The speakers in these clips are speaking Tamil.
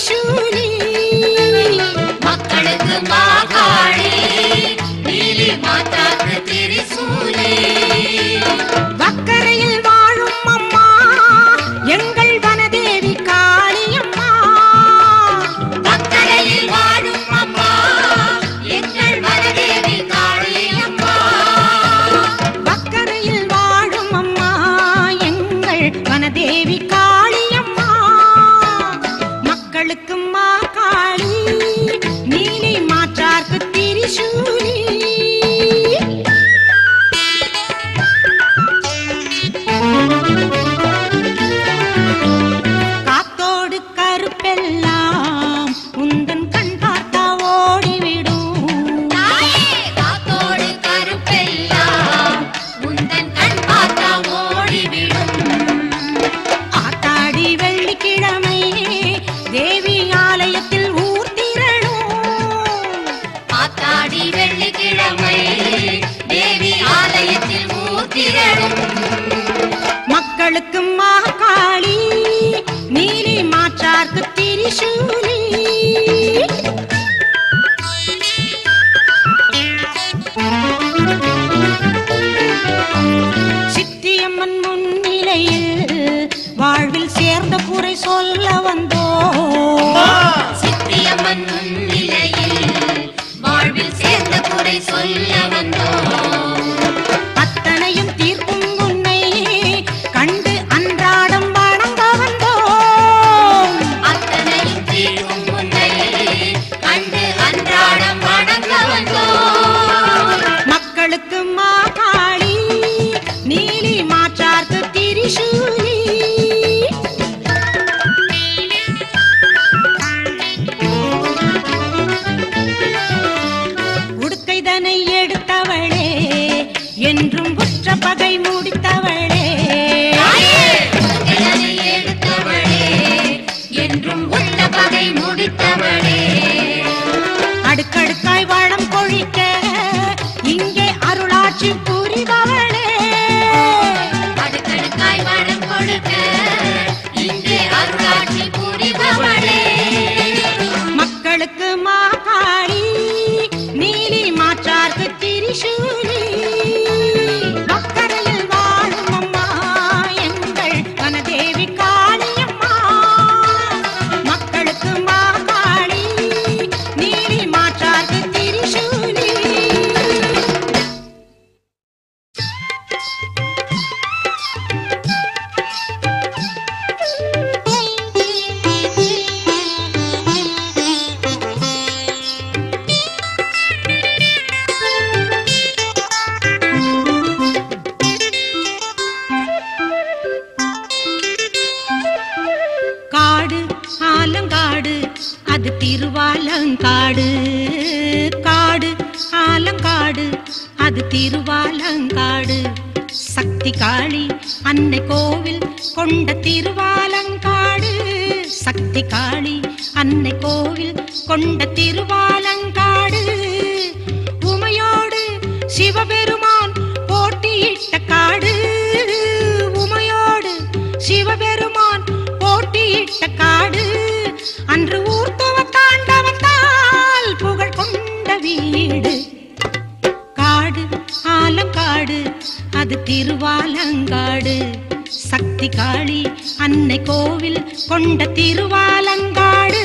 திரிசூலி மக்களுக்கு மாகாளி நீலி மாதாக்கு திரிசூலி வக்கரையில் வாழும் அம்மா எங்கள் வனதேவி காளியம்மா மக்களையில் வாழும் அம்மா எங்கள் வனதேவி காளியம்மா வக்கரையில் வாழும் அம்மா எங்கள் வனதேவி காளியம்மா மக்களுக்கு மா காளி நீலி மாற்றார்க்கு திரிசூலி காத்தோடு கருப்பெல்லாம் உந்தன் கண் பார்த்தா ஓடிவிடும் தாயே காத்தோடு கருப்பெல்லாம் உந்தன் கண் பார்த்தா ஓடிவிடும் ஆத்தாடி வெள்ளிக்கிழமை தேவி ஆலயத்தில் ஊர் திரளும் ஆத்தாடி வெள்ளிக்கிழமை தேவி ஆலயத்தில் ஊத்திரடும் மக்களுக்கு மாகாளி நீலி மாற்றார்க்கு திரிசூலி சித்தியம்மன் முன்னிலையில் வாழ்வில் சேர்ந்த குறை சொல்ல வந்தோம் சித்தியம்மன் முன்னிலையில் வாழ்வில் சேர்ந்த குறை சொல்ல வந்தோம் அத்தனையும் தீர்க்கும் உன்னை கண்டு அன்றாடம் வணங்க வந்தோம் அத்தனையும் தீர்க்கும் உன்னை கண்டு அன்றாடம் வணங்க வந்தோம் மக்களுக்கு மாகாளி நீலி மாற்றார்க்கு திரிசூலி உடுக்கைதனை எடுத்தவளே என்றும் உற்ற பகை முடித்தவளே தாயே, உன்னை எடுத்தவளே என்றும் உள்ள பகை முடித்தவளே அடுக்கடுக்காய் வளம் கொழிக்க இங்கே அருளாட்சி புரிபவளே அடுக்கடுக்காய் வரம் கொடுக்க இங்கே அருளாட்சி புரிபவளே மக்களுக்கு மாகாளி நீலி மாற்றார்க்கு திரிசூலி மக்கரையில் வாழும் அம்மா எங்கள் வனதேவி காளியம்மா மக்களுக்கு மாகாளி நீலி மாற்றார்க்கு திரிசூலி காடு ஆலங்காடு அது திருவாலங்காடு காடு ஆலங்காடு அது திருவாலங்காடு சக்தி காளி அன்னை கோவில் கொண்ட திருவாலங்காடு சக்தி காளி அன்னை கோவில் கொண்ட திருவாலங்காடு உமையோடு சிவபெருமான் போட்டியிட்ட காடு உமையோடு சிவபெருமான் போட்டியிட்ட காடு அன்று ஊர்த்துவ தாண்டவத்தால் புகழ் கொண்ட வீடு காடு ஆலங்காடு அது திருவாலங்காடு சக்தி காளி அன்னை கோவில் கொண்ட திருவாலங்காடு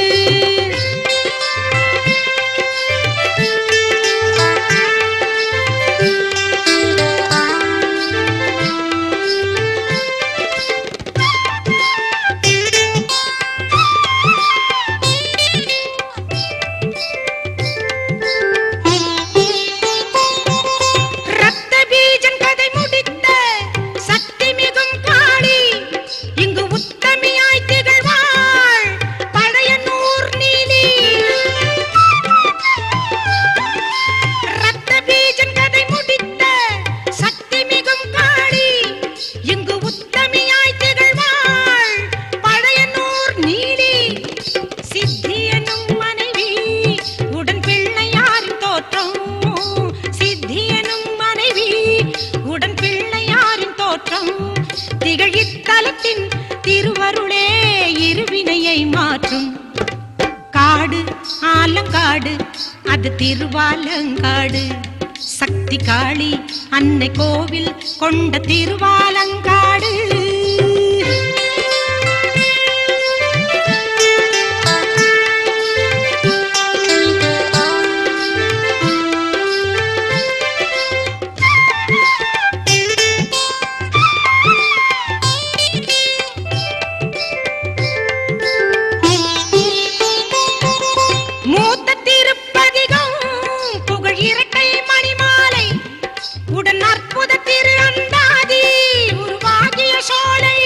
ரத்த பீஜன் கதை முடித்த சக்தி மிகும் காளி இங்கு உத்தமியாய் திகழ்வாள் அது திருவாலங்காடு சக்தி காளி அன்னை கோவில் கொண்ட திருவாலங்காடு மூத்த திருப்பதிகம் புகழ் இரட்டை மணிமாலை உடன் அற்புத திரு அந்தாதி உருவாகிய சோலை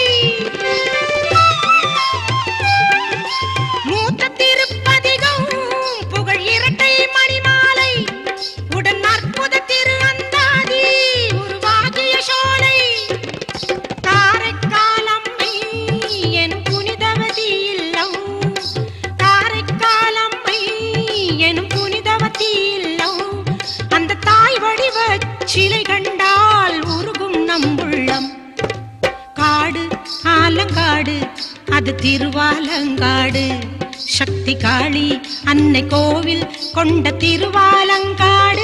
மூத்த திருப்பதிகம் புகழ் இரட்டை மணிமாலை உடன் அற்புத திரு அந்தாதி உருவாகிய சோலை காரைக்காலம்மை எனும் புனிதவதி இல்லம் காரைக்காலம்மை எனும் புனிதவதி இல்லம் அந்த தாய் வடிவ சிலை கண்டால் உருகும் நம்புள்ளம் காடு ஆலங்காடு அது திருவாலங்காடு சக்தி காளி அன்னை கோவில் கொண்ட திருவாலங்காடு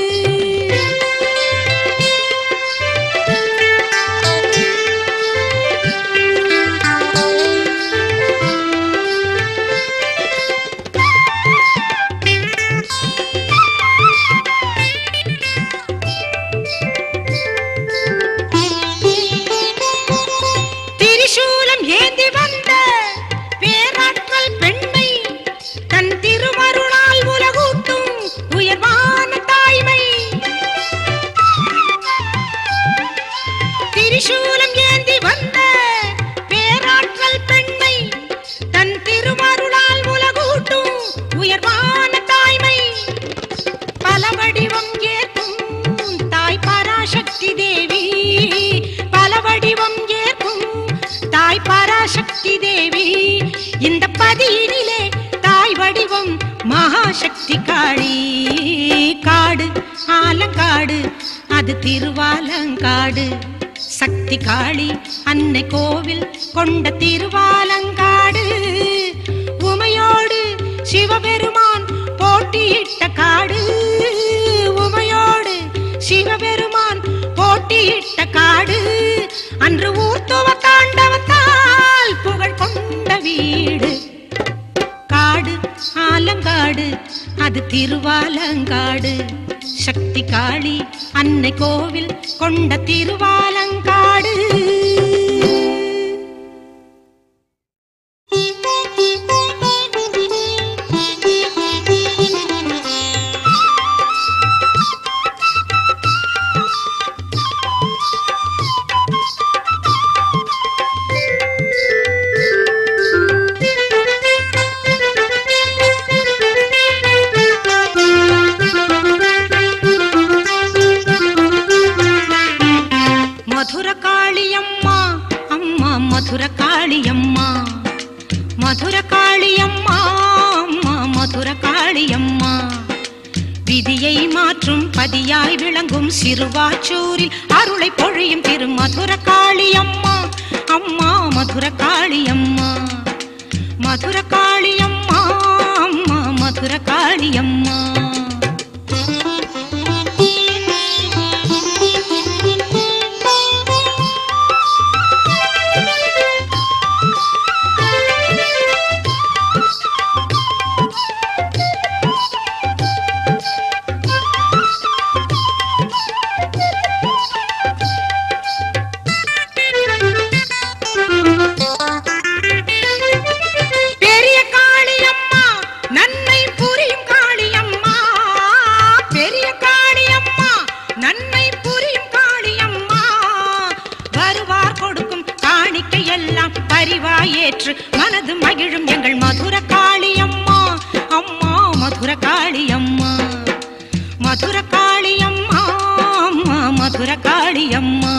திரிசூலம் ஏந்தி வந்த பேராற்றல் பெண்மை தன் திருமருளால் உலகூட்டும் உயர்வான தாய்மை திரிசூலம் ஏந்தி வந்த பேராற்றல் பெண்மை தன் திருமருளால் உலகூட்டும் உயர்வான தாய்மை பல வடிவம் ஏற்கும் தாய் பராசக்தி தேவி பல வடிவம் ஏற்கும் தாய் பராசக்தி தேவி இந்த பதியினிலே தாய் வடிவம் மகாசக்தி காளி காடு ஆலங்காடு அது திருவாலங்காடு சக்தி காளி அன்னை கோவில் கொண்ட திருவாலங்காடு உமையோடு சிவபெருமான் போட்டியிட்ட காடு உமையோடு சிவபெருமான் போட்டியிட்ட காடு அன்று ஊர்த்துவ தாண்டவத்தால் புகழ் கொண்ட வீடு காடு ஆலங்காடு அது திருவாலங்காடு சக்தி காளி அன்னை கோவில் கொண்ட திருவாலங்காடு மதுர காளியம்மா அம்மா மதுர காளியம்மா மதுர காளியம்மா அம்மா மதுர காளியம்மா விதியை மாற்றும் பதியாய் விளங்கும் சிறுவாச்சூரில் அருளை பொழியும் திரு மதுர காளியம்மா அம்மா மதுர காளியம்மா மதுர காளியம்மா அம்மா மதுர காளியம்மா பெரிய காளியம்மா நன்மை புரியும் காளியம்மா பெரிய காளியம்மா நன்மை புரியும் காளியம்மா வருவார் கொடுக்கும் காணிக்கை எல்லாம் பரிவாயேற்று மனது மகிழும் எங்கள் மதுர காளியம்மா அம்மா மதுர காளியம்மா மதுர காளியம்மா அம்மா மதுர காளியம்மா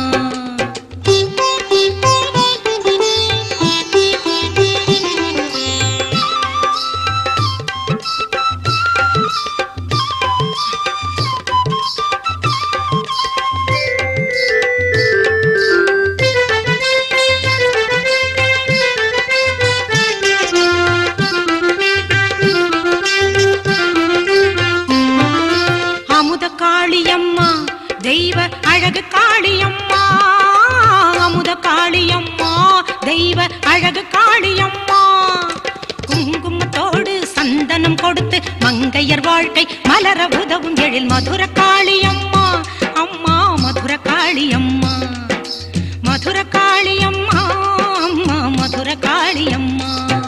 காளியம்மா தெய்வ அழகு காளியம்மா அமுத காளியம்மா தெய்வ அழகு காளியம்மா குங்குமத்தோடு சந்தனம் கொடுத்து மங்கையர் வாழ்க்கை மலர உதவும் எழில் மதுர காளியம்மா அம்மா மதுர காளியம்மா மதுர காளியம்மா அம்மா மதுர காளியம்மா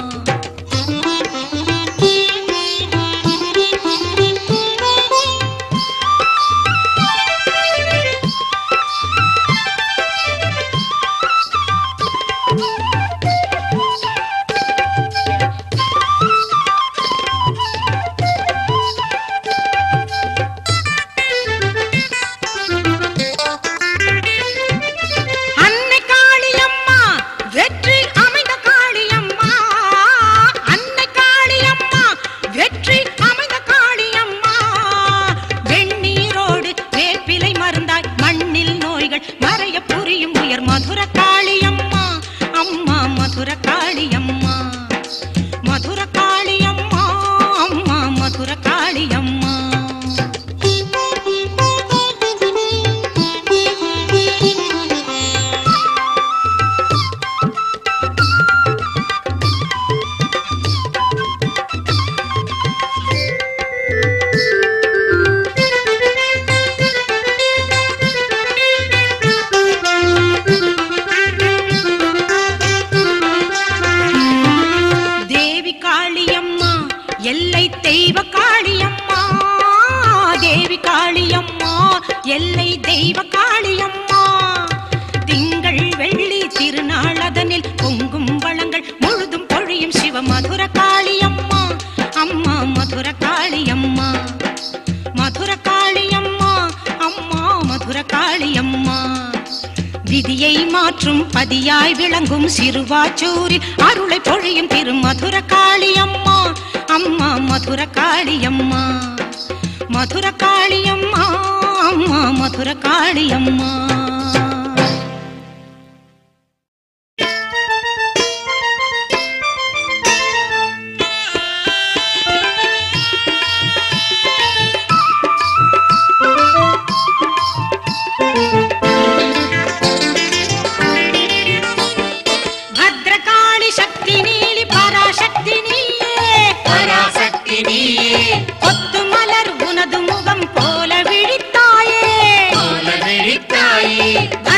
அன்னை காளியம்மா வெற்றி அமைந்த காளியம்மா அன்னை காளியம்மா வெற்றி அமைந்த காளியம்மா வெண்ணீரோடு வேப்பிலை மருந்தாய் மண்ணில் நோய்கள் மறைய புரியும் உயர் மதுர காளியம்மா அம்மா மதுர காளியம்மா மதுர காளியம்மா அம்மா மதுர காளியம்மா தேவி காளியம்மா எல்லை தெய்வ காளியம்மா தேவி காளியம்மா எல்லை தெய்வ காளியம்மா திங்கள் வெள்ளி திருநாள் அதனில் பொங்கும் வளங்கள் முழுதும் பொழியும் சிவ மதுர காளியம்மா அம்மா மதுர காளியம்மா மதுர காளியம்மா அம்மா மதுர காளியம்மா விதியை மாற்றும் பதியாய் விளங்கும் சிறுவாச்சூரில் அருளை பொழியும் திரு மதுர காளியம்மா அம்மா மதுர காளியம்மா மதுர காளியம்மா அம்மா மதுர காளியம்மா பத்ரகாளி சக்தி நீலி பராசக்தி நீயே பராசக்தி நீயே கொத்து மலர் உனது முகம் போல விழித்தாயே போல விழித்தாயே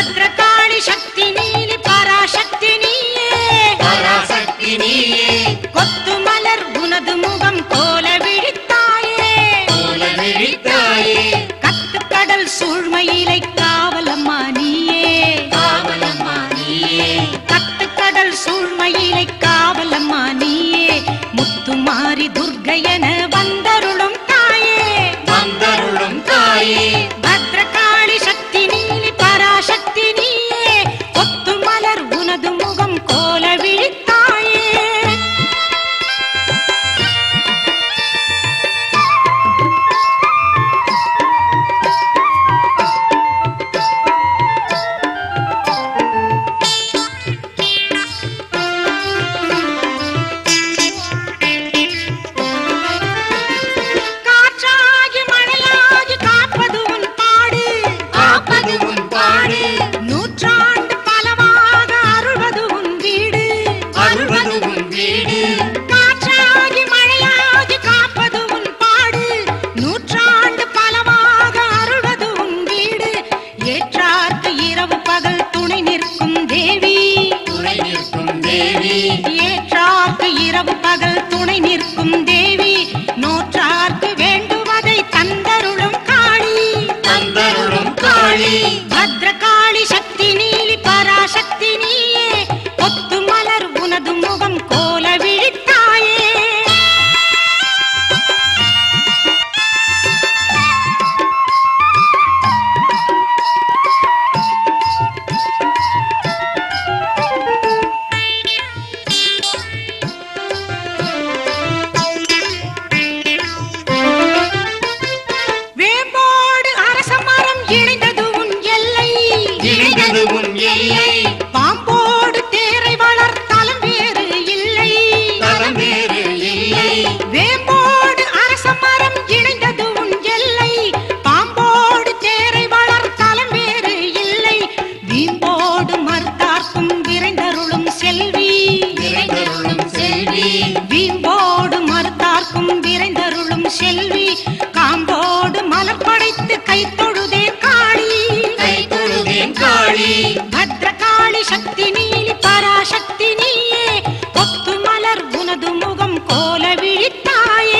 தொட்டு கை தொழுதேன் காளி கை தொழுதேன் காளி பத்ரகாளி சக்தி நீலி பராசக்தி நீயே கொத்து மலர் உனது முகம் கோல விழித்தாயே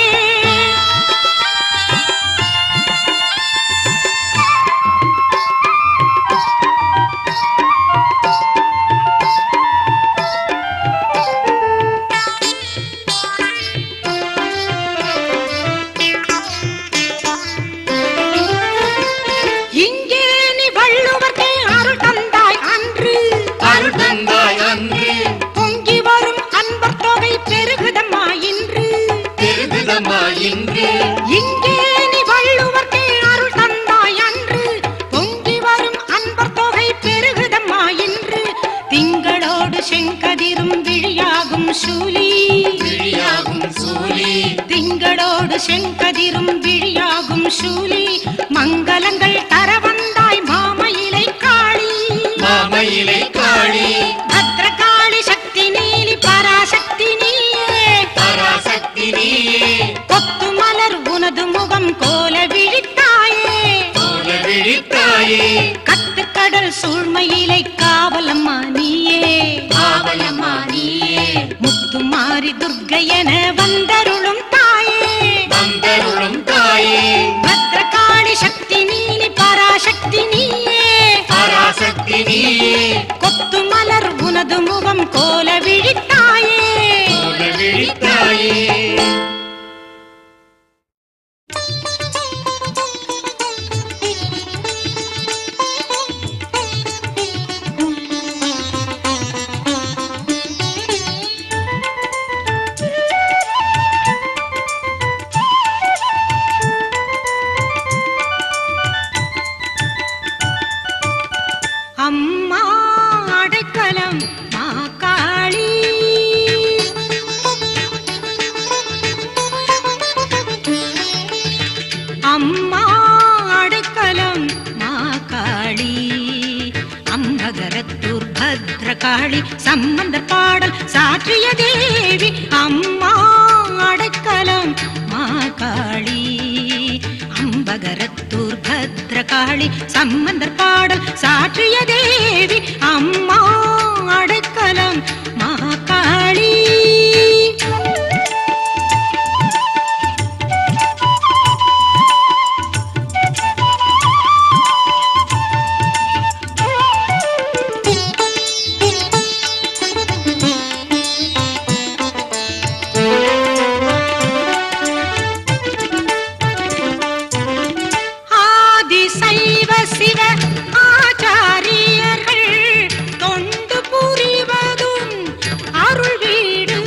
இங்கே நீ வள்ளுவர்க்கே அருள் தந்தாய் அன்று அருள் தந்தாய் அன்று பொங்கி வரும் அன்பர் தொகை பெருகுதம்மா இன்று பெருகுதம்மா இன்று இங்கே நீ வள்ளுவர்க்கே அருள் தந்தாய் அன்று பொங்கி வரும் அன்பர் தொகை பெருகுதம்மா இன்று திங்களோடு செங்கதிரும் விழியாகும் சூலி விழியாகும் சூலி திங்களோடு செங்கதிரும் விழியாகும் சூலி மங்களங்கள் தர வந்தாய் மாமயிலை காளி மாமயிலை காளி பத்ரகாளி சக்தி நீலி பராசக்தி நீயே பராசக்தி நீயே கொத்து மலர் உனது முகம் கோல விழித்தாயே போல விழித்தாயே கத்துக்கடல் சூழ்மையிலை காவலம்மா நீயே காவலம்மா நீயே முத்துமாரி துர்க்கை என வந்தருளும் தாயே வந்தருளும் தாயே பத்ரகாளி சக்தி நீலி பராசக்தி நீயே பராசக்தி நீயே கொத்து மலர் உனது முகம் கோல விழித்தாயே போல விழித்தாயே அம்மா அடைக்கலம் மா காளி அம்மா அடைக்கலம் மா காளி அம்பகரத்தூர் பத்ரகாளி சம்பந்தர் பாடல் சாற்றிய தேவி அம்மா அடைக்கலம் மா காளி அம்பகரத்தூர் பத்ரகாளி சம்பந்தர் பாடல் சாற்றிய தேவி அம்மா அடைக்கலம் மா காளி ஆதி சைவ சிவ ஆச்சாரியர்கள் தொண்டு புரிவதும் அருள் வீடு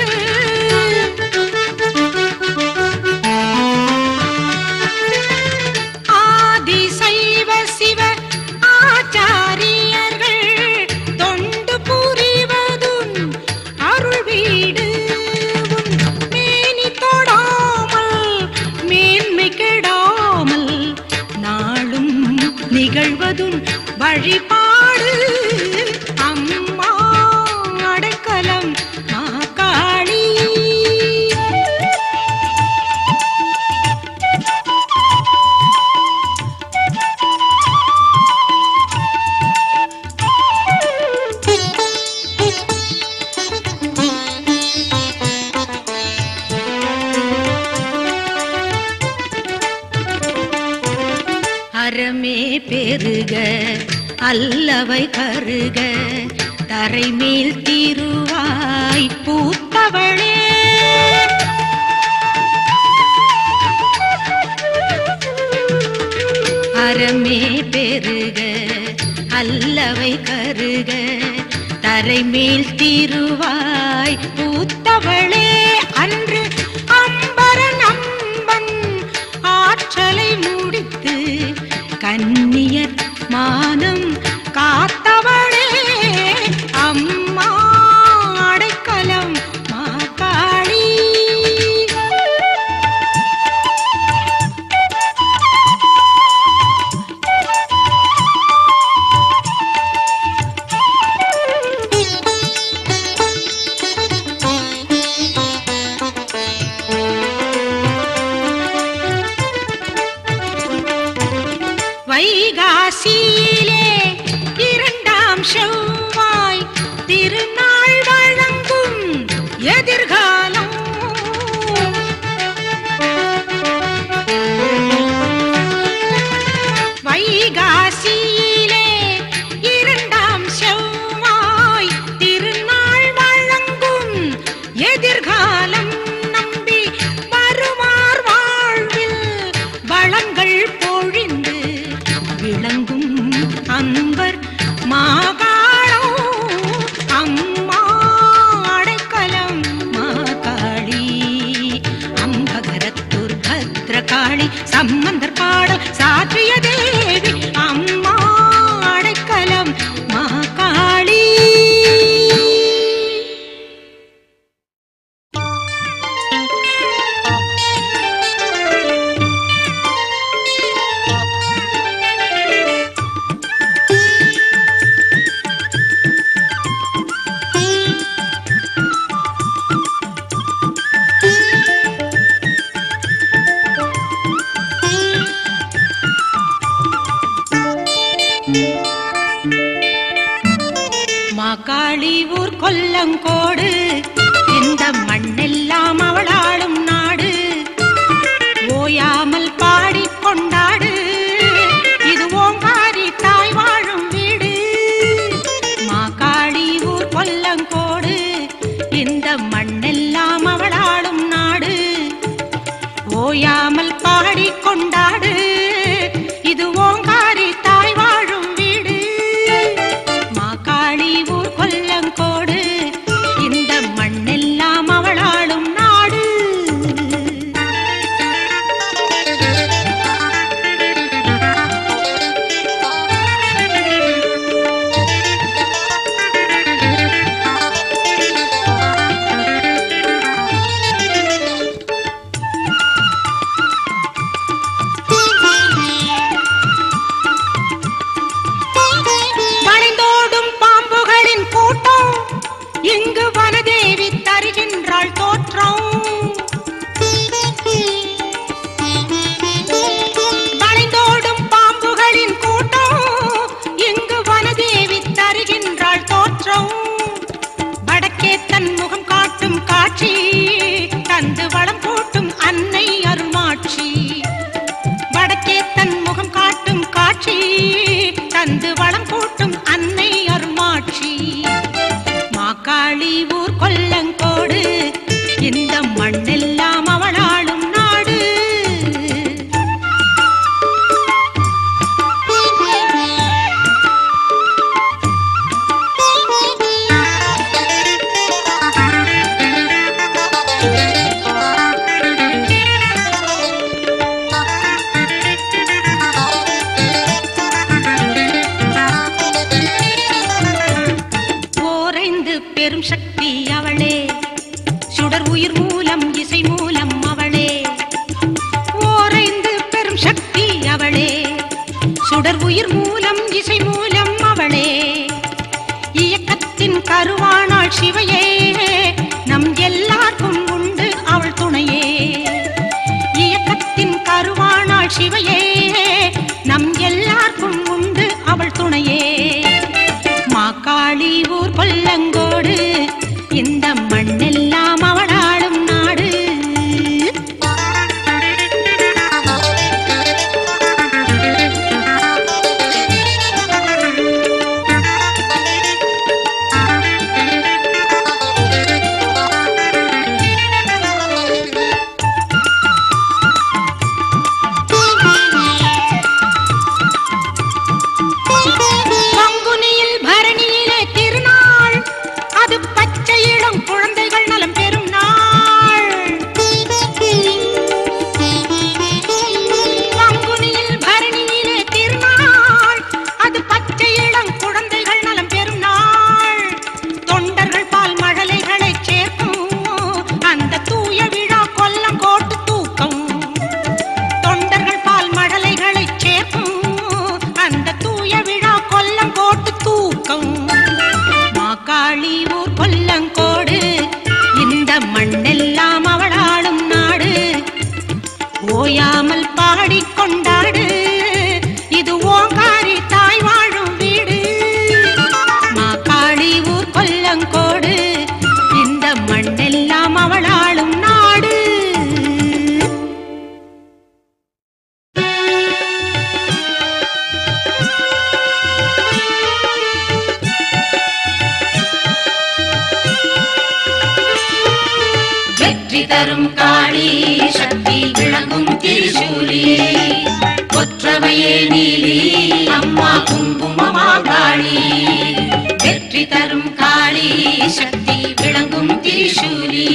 ஆதி சைவ சிவ ஆச்சாரியர்கள் தொண்டு புரிவதும் அருள் வீடு உன் மேனி தொடாமல் மேன்மை கெடாமல் நாளும் நிகழ்வதும் வழிபாடு அம்மா அடைக்கலம் மாகாளி அறமே பெருக அல்லவை கருக தரைமேல் திருவாய் பூத்தவளே அறமே பெருக அல்லவை கருக தரைமேல் திருவாய் பூத்தவளே அன்று அம்பரன் அம்பன் ஆற்றலை முடித்து கன்னியர் மானம் காத்தவளே அம்மா அடைக்கலம் மாகாளி வைகாசியிலே இரண்டாம் செவ்வாய் திருநாள் வழங்கும் எதிர்காலம் வைகாசியிலே இரண்டாம் செவ்வாய் திருநாள் வழங்கும் எதிர்காலம் நம்பி வருமார் வாழ்வில் வளங்கள் பொழிந்து விளங்கும் அன்பர் மாகாளம் அம்மா அடைக்கலம் மாகாளி அம்பகரத்தூர் பத்ரகாளி சம்பந்தர் பாடல் சாற்றிய தேவி அம்மா அடைக்கலம் மாகாளி மாகாளி ஊர் கொல்லங்கோடு இந்த மண்ணெல்லாம் அவளாளும் நாடு ஓயாமல் பாடிக் கொண்டாடு இது ஓங்காரி தாய் வாழும் வீடு மாகாளி ஊர் கொல்லங்கோடு இந்த மண்ணெல்லாம் அவளாளும் நாடு ஓயாமல் பாடிக் கொண்டாடு இது ஓங்காரி தாய் வாழும் வீடு மாகாளி ஊர் கொல்லங்கோடு இந்த மண்ணெல்லாம் அவளாளும் நாடு வளைந்தோடும் பாம்புகளின் கூட்டம் இங்கு வனதேவி தருகின்றாள் தோற்றம் வளைந்தோடும் பாம்புகளின் கூட்டம் இங்கு வனதேவி தருகின்றாள் தோற்றம் வடக்கே தன் முகம் காட்டும் காட்சி தந்து வளம் கூட்டும் அன்னை அருள்மாட்சி வடக்கே தன் முகம் காட்டும் காட்சி தந்து வளம் கூட்டும் அன்னை அருள்மாட்சி மாக்காளி ஊர் கொல்லங்கோடு இந்த மண்ணெல்லாம் அவளாளும் நாடு ஓரைந்து பெரும் சக்தி அவளே சுடர் உயிர் மூலம் இசை மூலம் அவளே ஓரைந்து பெரும் சக்தி அவளே சுடர் உயிர் மூலம் இசை மூலம் அவளே இயக்கத்தின் கருவானாள் சிவையே நம் எல்லாருக்கும் உண்டு அவள் துணையே இயக்கத்தின் கருவானாள் சிவையே நம் எல்லாருக்கும் உண்டு அவள் துணையே மாக்காளி ஊர் கொல்லங்கோடு இந்த மண்ணெல்லாம் அவளாளும் நாடு பங்குனியில் பரணியிலே திருநாள் தரும் காளி சக்தி விளங்கும் திரிசூலி கொற்றவையே நீலி அம்மா குங்குமமா காளி வெற்றி தரும் காளி சக்தி விளங்கும் திரிசூலி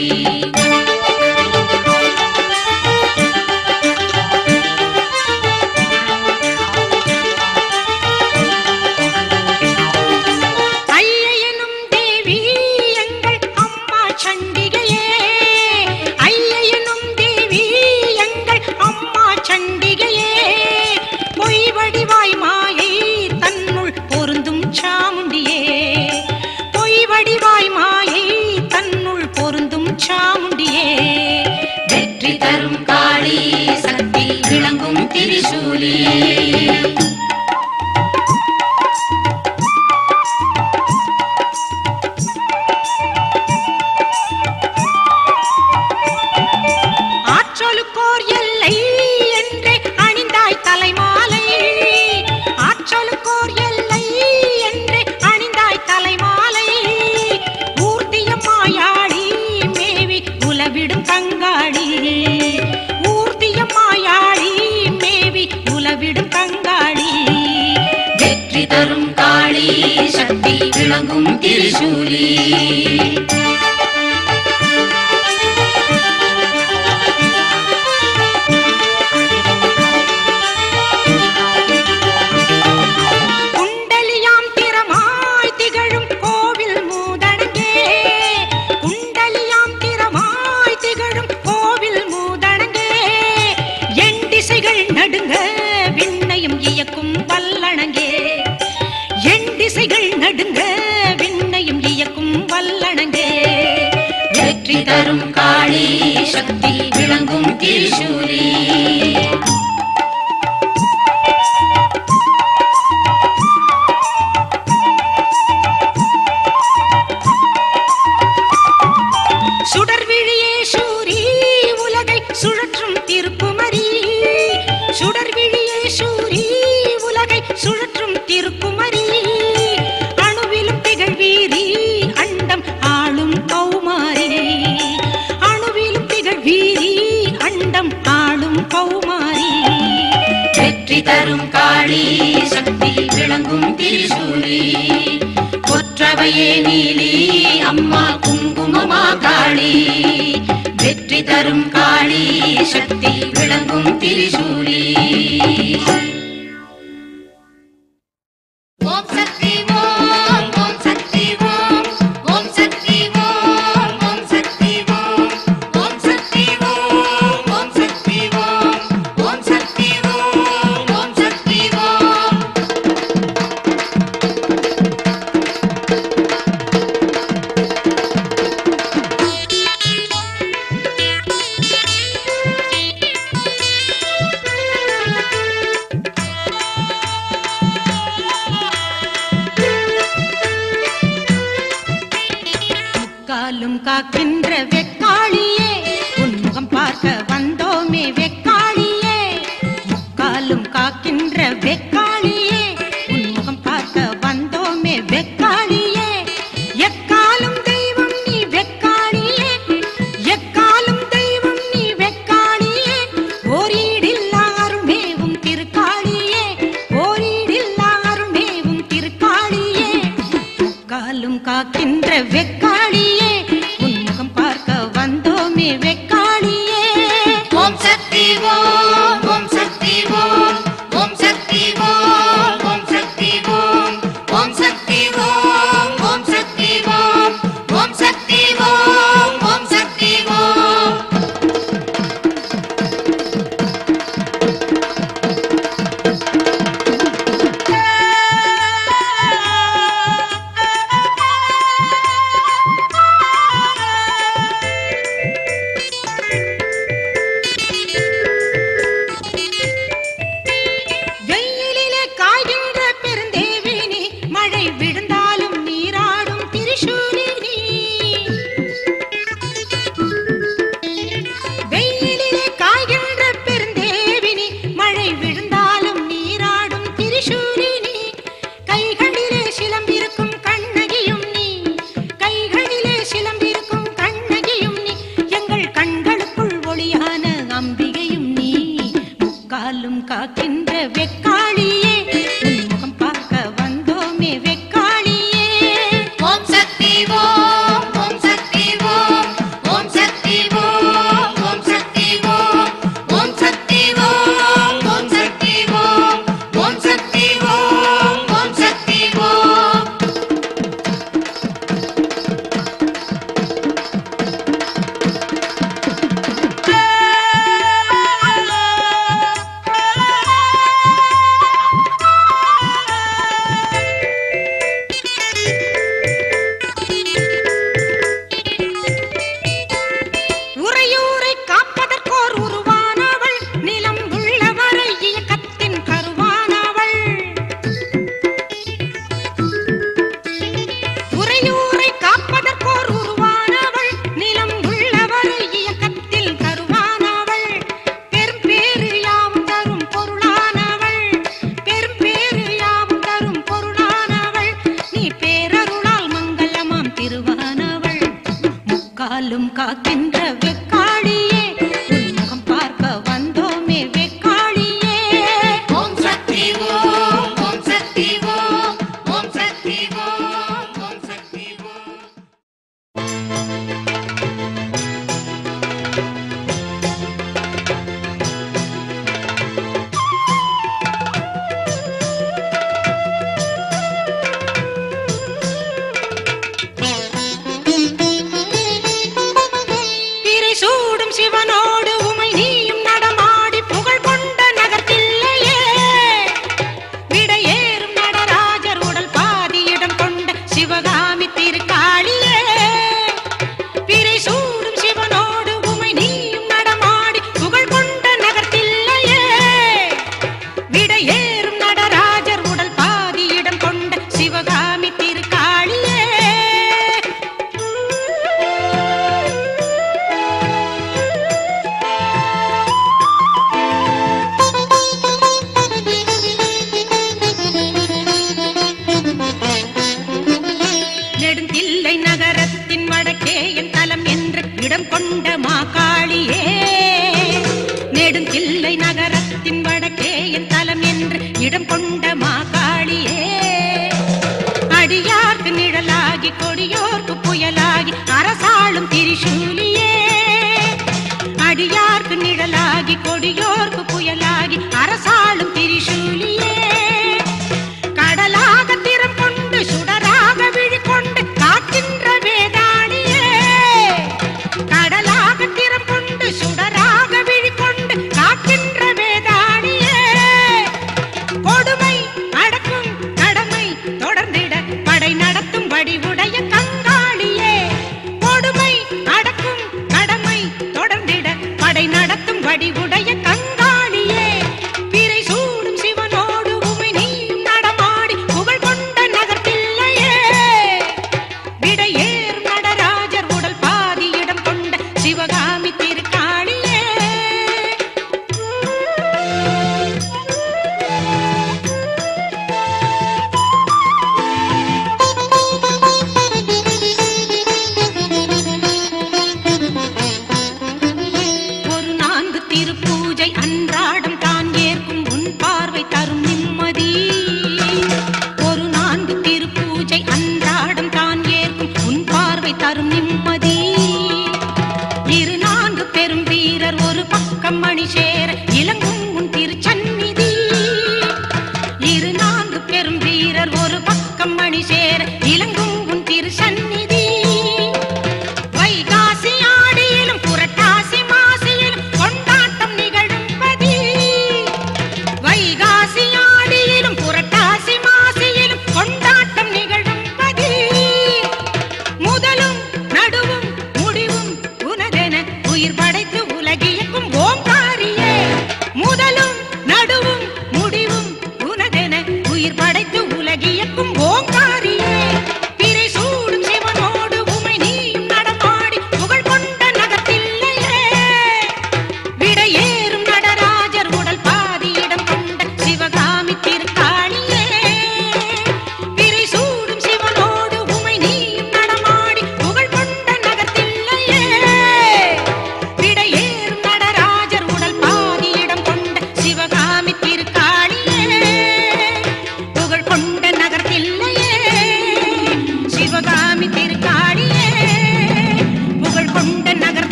ஐயனும் தேவி எங்கள் அம்மா சண்டிகையே ஐயனும் தேவி எங்கள் அம்மா சண்டிகையே பொய் வடிவாய் மாயை தன்னுள் பொருந்தும் சாமுண்டியே பொய் வடிவாய் மாயை தன்னுள் பொருந்தும் சாமுண்டியே வெற்றி தரும் காளி சக்தி விளங்கும் திரிசூலி ஆற்றலுக்கோர் எல்லை என்றே அணிந்தாய் தலைமாலை ஆற்றலுக்கோர் எல்லை என்றே அணிந்தாய் தலைமாலை ஊர்திய மாயாடி மேவி உலவிடும் கங்காளி ஊர்திய மாயாடி மேவி உலவிடும் கங்காளி வெற்றி தரும் காளி சக்தி விளங்கும் திரிசூலி குண்டலியாம் திறமாய் திகழும் கோவில் மூதடங்கே குண்டலியாம் திறமாய் திகழும் கோவில் மூதடங்கே என் திசைகள் நடுங்க விண்ணையும் இயக்கும் வல்லணங்கே என் திசைகள் நடுங்க விண்ணையும் இயக்கும் வல்லணங்கே வெற்றி தரும் காளி சக்தி விளங்கும் திரிசூலி சுடர்விழியே சூரி உலகை சுழற்றும் திருக்குமரி சுடர்விழியே சூரி உலகை சுழற்றும் திருக்குமரி அணுவிலும் திகழ்வீரி அண்டம் ஆளும் கௌமாரி அணுவிலும் திகழ்வீரி அண்டம் ஆளும் கௌமாரி வெற்றி தரும் காளி சக்தி விளங்கும் திரிசூலி கொற்றவையே நீலி அம்மா குங்குமமா காளி வெற்றி தரும் காளி சக்தி விளங்கும் திரிசூலி ஓம் சக்தி ஓம் ஓம் சக்தி ஓம் ஓம் சக்தி ஓம் ஓம் சக்தி ஓம் ஓம் சக்தி ஓம் ஓம் சக்தி ஓம் ஓம் சக்தி ஓம் ஓம் சக்தி ஓம் முக்காலும் காக்கின்ற வெக்காளியே உன்முகம் பார்க்க வந்தோமே வெக்காளியே முக்காலும் காக்கின்ற வெக்காளியே உன்முகம் பார்க்க வந்தோமே வெக்காளியே எக்காலும் தெய்வம் நீ வெக்காளியே எக்காலும் தெய்வம் நீ வெக்காளியே ஓரீடில்லா அருள்மேவும் திருக்காளியே ஓரீடில்லா அருள்மேவும் திருக்காளியே முக்காலும் காக்கின்ற வெக்காளியே உன்முகம் பார்க்க வந்தோமே வெக்காளியே ஓம் சக்தி ஓம் ஓம் சக்தி ஓம் ஓம் சக்தி ஓம் ஓம் சக்தி ஓம் ஓம் சக்தி ஓம் ஓம் சக்தி ஓம் ஓம் சக்தி ஓம் ஓம் சக்தி ஓம் ஆ காக்கின்ற வெக்காளியே உன் முகம் பார்க்க வந்தோமே வெக்காளியே ஓம் சக்தி ஓம் ஓம் சக்தி ஓம் ஓம் சக்தி ஓம் ஓம் சக்தி ஓம் ஓம் சக்தி ஓம் ஓம் சக்தி ஓம் ஓம் சக்தி ஓம் ஓம் சக்தி ஓம் உறையூரை காப்பதற்கோர் உருவானவள் நிலம் உள்ளவரை இயக்கத்தின் கருவானவள் உறையூரை காப்பதற்கோர் உருவானவள் நிலம் உள்ளவரை இயக்கத்தில் கருவானவள் பெரும் பேரு யாவும் தரும் பொருளானவள் பெரும் பேரு யாவும் தரும் பொருளானவள் நீ பேரருளால் மங்களமாம் திருவானவள் முக்காலும் காக்கின்ற வெக்காளியே உன் முகம் பார்க்க வந்தோமே வெக்காளியே ஓம் சக்தி ஓம் ஓம் சக்தி ஓம் ஓம் சக்தி ஓம் ஓம் சக்தி ஓம் பிறை சூடும் சிவனோடு உமை நீயும் நடமாடி புகழ் கொண்ட நகர்த்தில்லையே விடையேறும் நடராஜர் உடல் பாதியிடம் கொண்ட சிவகாமி திருக்காளியே பிறை சூடும் சிவனோடு உமை நீயும் நடமாடி புகழ் கொண்ட நகர்த்தில்லையே விடையேறும் நடராஜர் உடல் பாதியிடம் கொண்ட சிவகாமி திருக்காளியே நெடுந்தில்லை நகரத்தின் வடக்கே என் தலம் என்று இடம் கொண்ட மாகாளியே நெடுந்தில்லை நகரத்தின் வடக்கே என் தலம் என்று இடம் கொண்ட மாகாளியே அடியார்க்கு நிழலாகி கொடியோர்க்கு புயலாகி அரசாளும் திரிசூலியே அடியார்க்கு நிழலாகி கொடியோர்க்கு புயலாகி அரசாளும் திரிசூலியே கடலாக திறம் கொண்டு சுடராக விழி கொண்டு காக்கின்ற வேதாளியே கடலாக திறம் கொண்டு சுடராக விழி கொண்டு காக்கின்ற வேதாளியே கொடுமை அடக்கும் கடமை தொடர்ந்திட படை நடத்தும் வடிவுடைய கங்காளியே கொடுமை அடக்கும் கடமை தொடர்ந்திட படை நடத்தும் வடிவுடைய கங்காளியே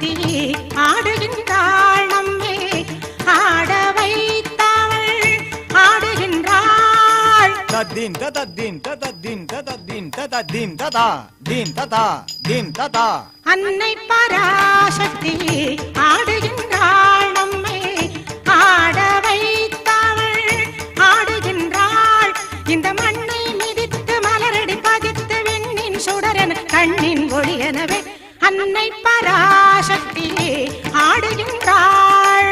பராசக்தி ஆடுகின்றாள் நம்மை ஆட வைத்தவள் ஆடுகின்றாள் தத்தீன் தத்தீன் தத்தீன் தத்தீன் தத்தீன் ததா தீன் ததா தீன் ததா அன்னை பராசக்தி ஆடுகின்றாள் நம்மை ஆட வைத்தவள் ஆடுகின்றாள் இந்த மண்ணை மிதித்து மலரடி பதித்து விண்ணின் சுடரென கண்ணின் ஒளியெனவே அன்னை பராசக்தி ஆடுகின்றாள்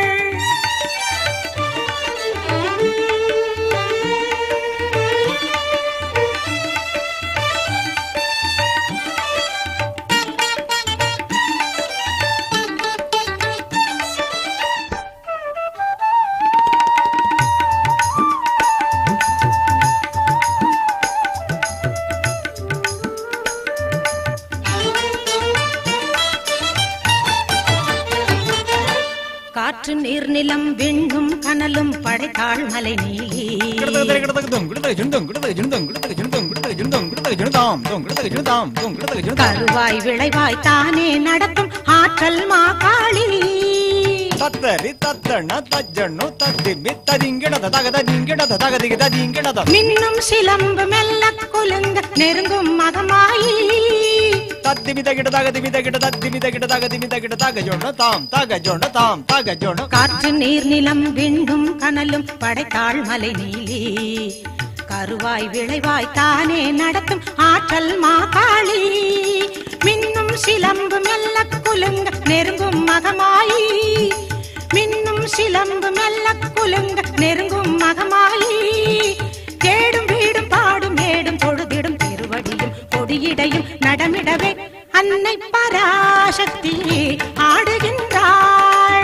காற்று நீர் நிலம் விண்ணும் கனலும் படைத்தாள் மலை நீலி கிடதக கிடதக தொங் கிடதக ஜுண்டங் கிடதக ஜுண்டங் கிடதக ஜுண்டங் கிடதக ஜுண்டங் கிடதக ஜுண்டாம் தொங் கிடதக ஜுண்டாம் தொங் கிடதக ஜுண்டாம் கருவாய் விளைவாய் தானே நடத்தும் ஆற்றல் மாகாளி தத்தரி தத்தண்ண தஜ்ஜண்ணு தத்திமி ததிங்கிடத தகத திங்கிடத தகதிக ததிங்கிடத மின்னும் சிலம்பு மெல்ல குலுங்க நெருங்கும் மகமாயி தத்திமி தகிட தகதிமி தகிட தத்திமி தகிட தகதிமி தகிட தக ஜொண்ணு தாம் தக ஜொண்ணு தாம் தக ஜொண்ணு காற்று நீர் நிலம் விண்ணும் கனலும் படைத்தாள் மலை நீலி கருவாய் விளைவாய் தானே நடத்தும் ஆற்றல் மாகாளி மின்னும் சிலம்பு மெல்ல குலுங்க நெருங்கும் மகமாயி மின்னும் சிலம்பு மெல்ல குலுங்க நெருங்கும் மகமாயி தேடும் வீடும் பாடும் மேடும் தொழுதிடும் திருவடியும் கொடியிடையும் நடமிடவே அன்னை பராசக்தி ஆடுகின்றாள்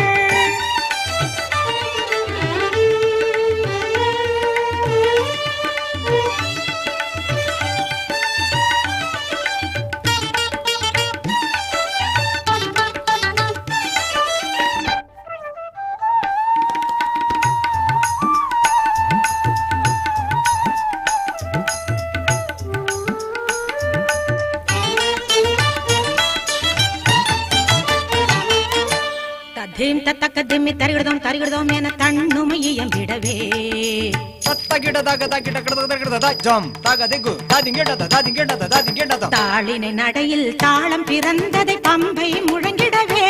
தத்தீம் தத்தக்க திம்மி தருகிறதோம் தருகிறதோம் என தன்னுமையம் விடவே தத்த கிட தக தகிட கிட தகிட தஜம் தக திகு ததிங்கிடத ததிங்கிடத ததிங்கிடத தாளினை நடையில் தாளம் பிறந்ததை பம்பை முழங்கிடவே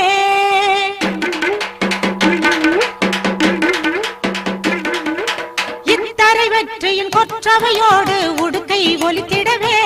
இத்தரை வெற்றியின் கொற்றவையோடு உடுக்கை ஒலித்திடவே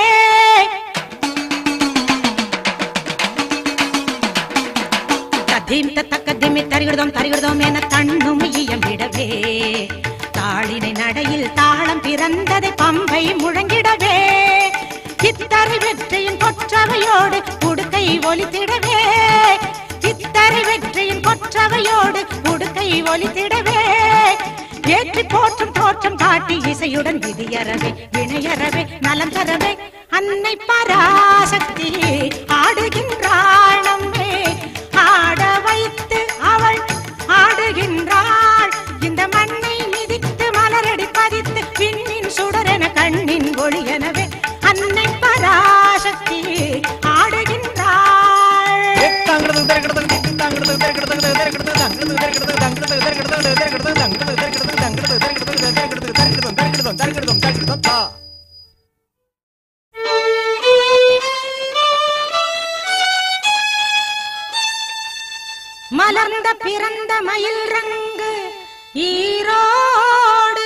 தத்தீம் தத்தக்க திம்மி தருகிறதோம் தருகிறதோம் என தன்னும் இயம்பிடவே தாளினை நடையில் தாளம் பிறந்ததை பம்பை முழங்கிடவே இத்தரை வெற்றியின் கொற்றவையோடு உடுக்கை ஒலித்திடவே இத்தரை வெற்றியின் கொற்றவையோடு உடுக்கை ஒலித்திடவே ஏற்றி போற்றும் தோற்றம் காட்டி இசையுடன் விதியறவே வினையறவே நலம் தரவே அன்னை பராசக்தி ஆடுகின்றாள் நம்மே ஆட வைத்து அவள் ஆடுகின்றாள் இந்த மண்ணை மிதித்து மலரடி பதித்து விண்ணின் சுடரென கண்ணின் ஒளியெனவே அன்னை பராசக்தி ஆடுகின்றாள் தாங்கிடது தரகிடது தாங்கிடது தரகிடது தரகிடது தாங்கிடது தரகிடது தாங்கிடது தரகிடது தரகிடது தாங்கிடது தரகிடது தாங்கிடது தரகிடது தரகிடது தரகிடது தரகிடது தரகிடது தரகிடது தா மலர்ந்த பிறந்த மயில் ரங்கு ஈரோடு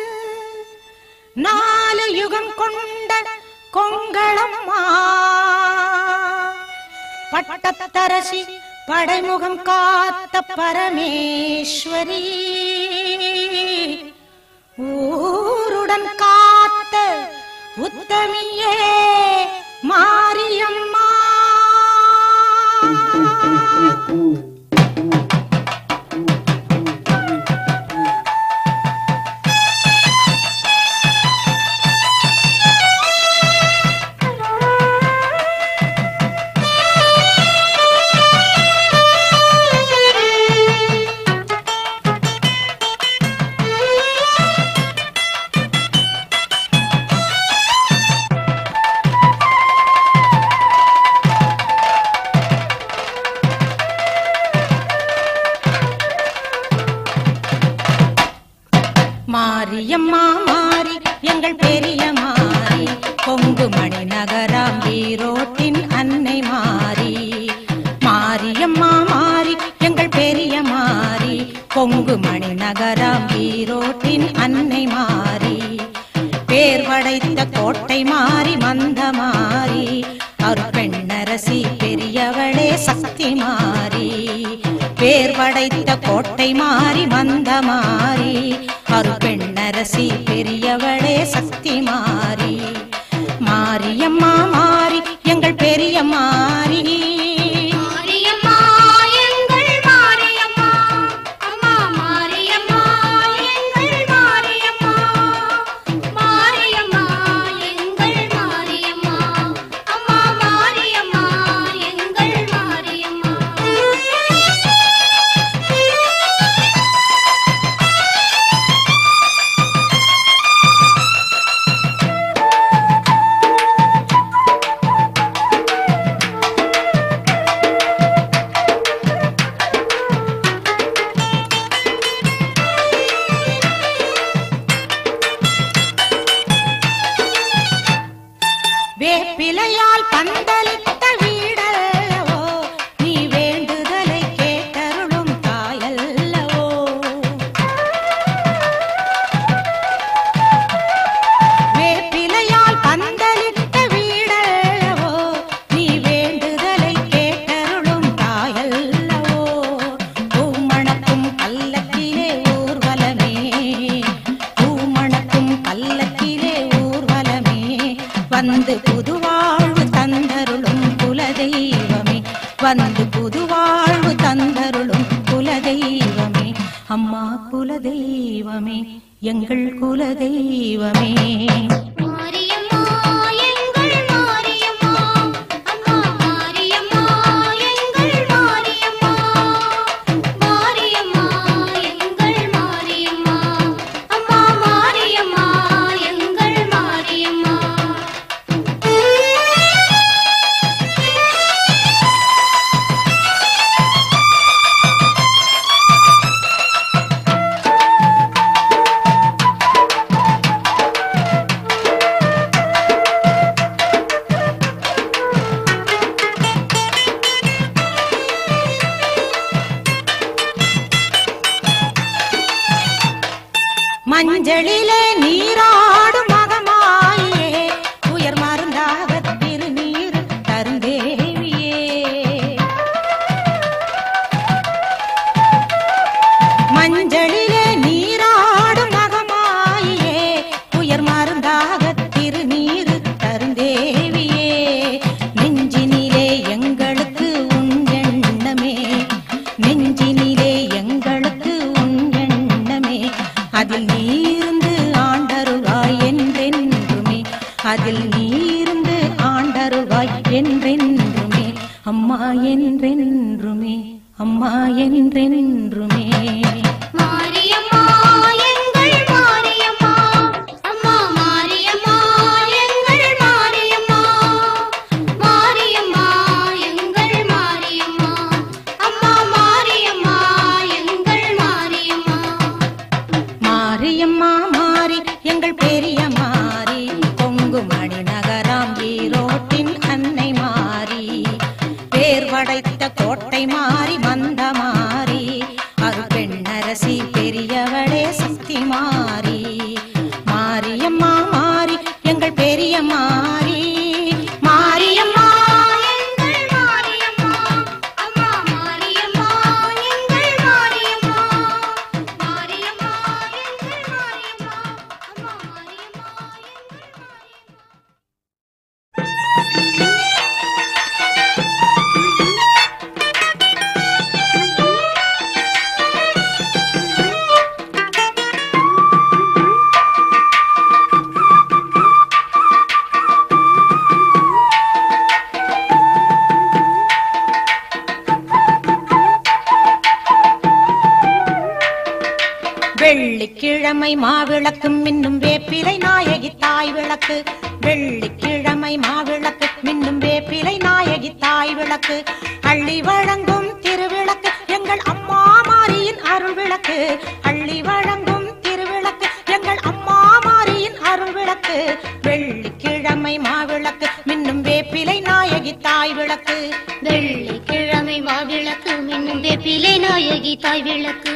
நாலு யுகம் கொண்ட கொங்களம்மா பட்டத்தரசி படைமுகம் காத்த பரமேஸ்வரி ஊருடன் காத்த உத்தமியே மாரியம்மா கோட்டை மாறி மந்த மாறி அருப்பெண்ணரசி பெரியவளே சக்தி மாறி பேர் படைத்த கோட்டை மாறி மந்த மாறி அருப்பெண்ணரசி பெரியவளே சக்தி மாறி மாரியம்மா மாறி எங்கள் பெரிய மாறி மாரியம்மா எங்கள் மாரியம்மா அம்மா மாரியம்மா எங்கள் மாரியம்மா மாரியம்மா எங்கள் மாரியம்மா அம்மா மாரியம்மா எங்கள் மாரியம்மா வேப்பிலையால் பந்தலிட்ட வீடல்லவோ நீ வேண்டுதலை கேட்டருளும் தாயல்லவோ வேப்பிலையால் பந்தலிட்ட வீடல்லவோ நீ வேண்டுதலை கேட்டருளும் தாயல்லவோ பூமணக்கும் பல்லக்கிலே ஊர்வலமே பூமணக்கும் பல்லக்கிலே ஊர்வலமே வந்து புதுவாழ்வு தந்தருளும் குலதெய்வமே வந்து புதுவாழ்வு தந்தருளும் குலதெய்வமே அம்மா குலதெய்வமே எங்கள் குலதெய்வமே மாரியம்மா எங்கள் மாரியம்மா அம்மா மாரியம்மா எங்கள் மாரியம்மா மாரியம்மா எங்கள் மாரியம்மா அம்மா மாரியம்மா எங்கள் மாரியம்மா மஞ்சளிலே நீராடும் மகமாயே உயர் மருந்தாக திருநீர் தருந்தேவியே மஞ்சளிலே நீராடும் மகமாயே உயர் மருந்தாக திருநீர் தருந்தேவியே நெஞ்சினிலே எங்களுக்கு உன் எண்ணமே நெஞ்சினிலே எங்களுக்கு உன் எண்ணமே அதில் நீருந்து ஆண்டருவாய் என்றென்றுமே அதில் நீருந்து ஆண்டருவாய் என்றென்றுமே அம்மா என்றென்றுமே அம்மா என்றென்றுமே மாரியம்மா எங்கள் மாரியம்மா அம்மா மாரியம்மா எங்கள் மாரியம்மா மாரியம்மா எங்கள் மாரியம்மா அம்மா மாரியம்மா எங்கள் மாரியம்மா மாரியம்மா மாறி எங்கள் பெரிய மாறி கொங்கு மணிநகராம் ஈரோட்டின் அன்னை மாறி பேர் படைத்த கோட்டை மாறி மந்த மாறி அரு பெண்ணரசி பெரியவளே சக்தி மாறி மாரியம்மா மாறி எங்கள் பெரிய மாறி மாரியம்மா எங்கள் மாரியம்மா அம்மா மாரியம்மா எங்கள் மாரியம்மா மாரியம்மா எங்கள் மாரியம்மா அம்மா மாரியம்மா எங்கள் மாரியம்மா வெள்ளிக்கிழமை மாவிளக்கு மின்னும் வேப்பிலை நாயகி தாய் விளக்கு வெள்ளிக்கிழமை மாவிளக்கு மின்னும் வேப்பிலை நாயகி தாய் விளக்கு அள்ளி வழங்கும் திருவிளக்கு எங்கள் அம்மா மாரியின் அருள் விளக்கு அள்ளி வழங்கும் திருவிளக்கு எங்கள் அம்மா மாரியின் அருள் விளக்கு வெள்ளிக்கிழமை மாவிளக்கு மின்னும் வேப்பிலை நாயகி தாய் விளக்கு வெள்ளிக்கிழமை மாவிளக்கு மின்னும் வேப்பிலை நாயகி தாய் விளக்கு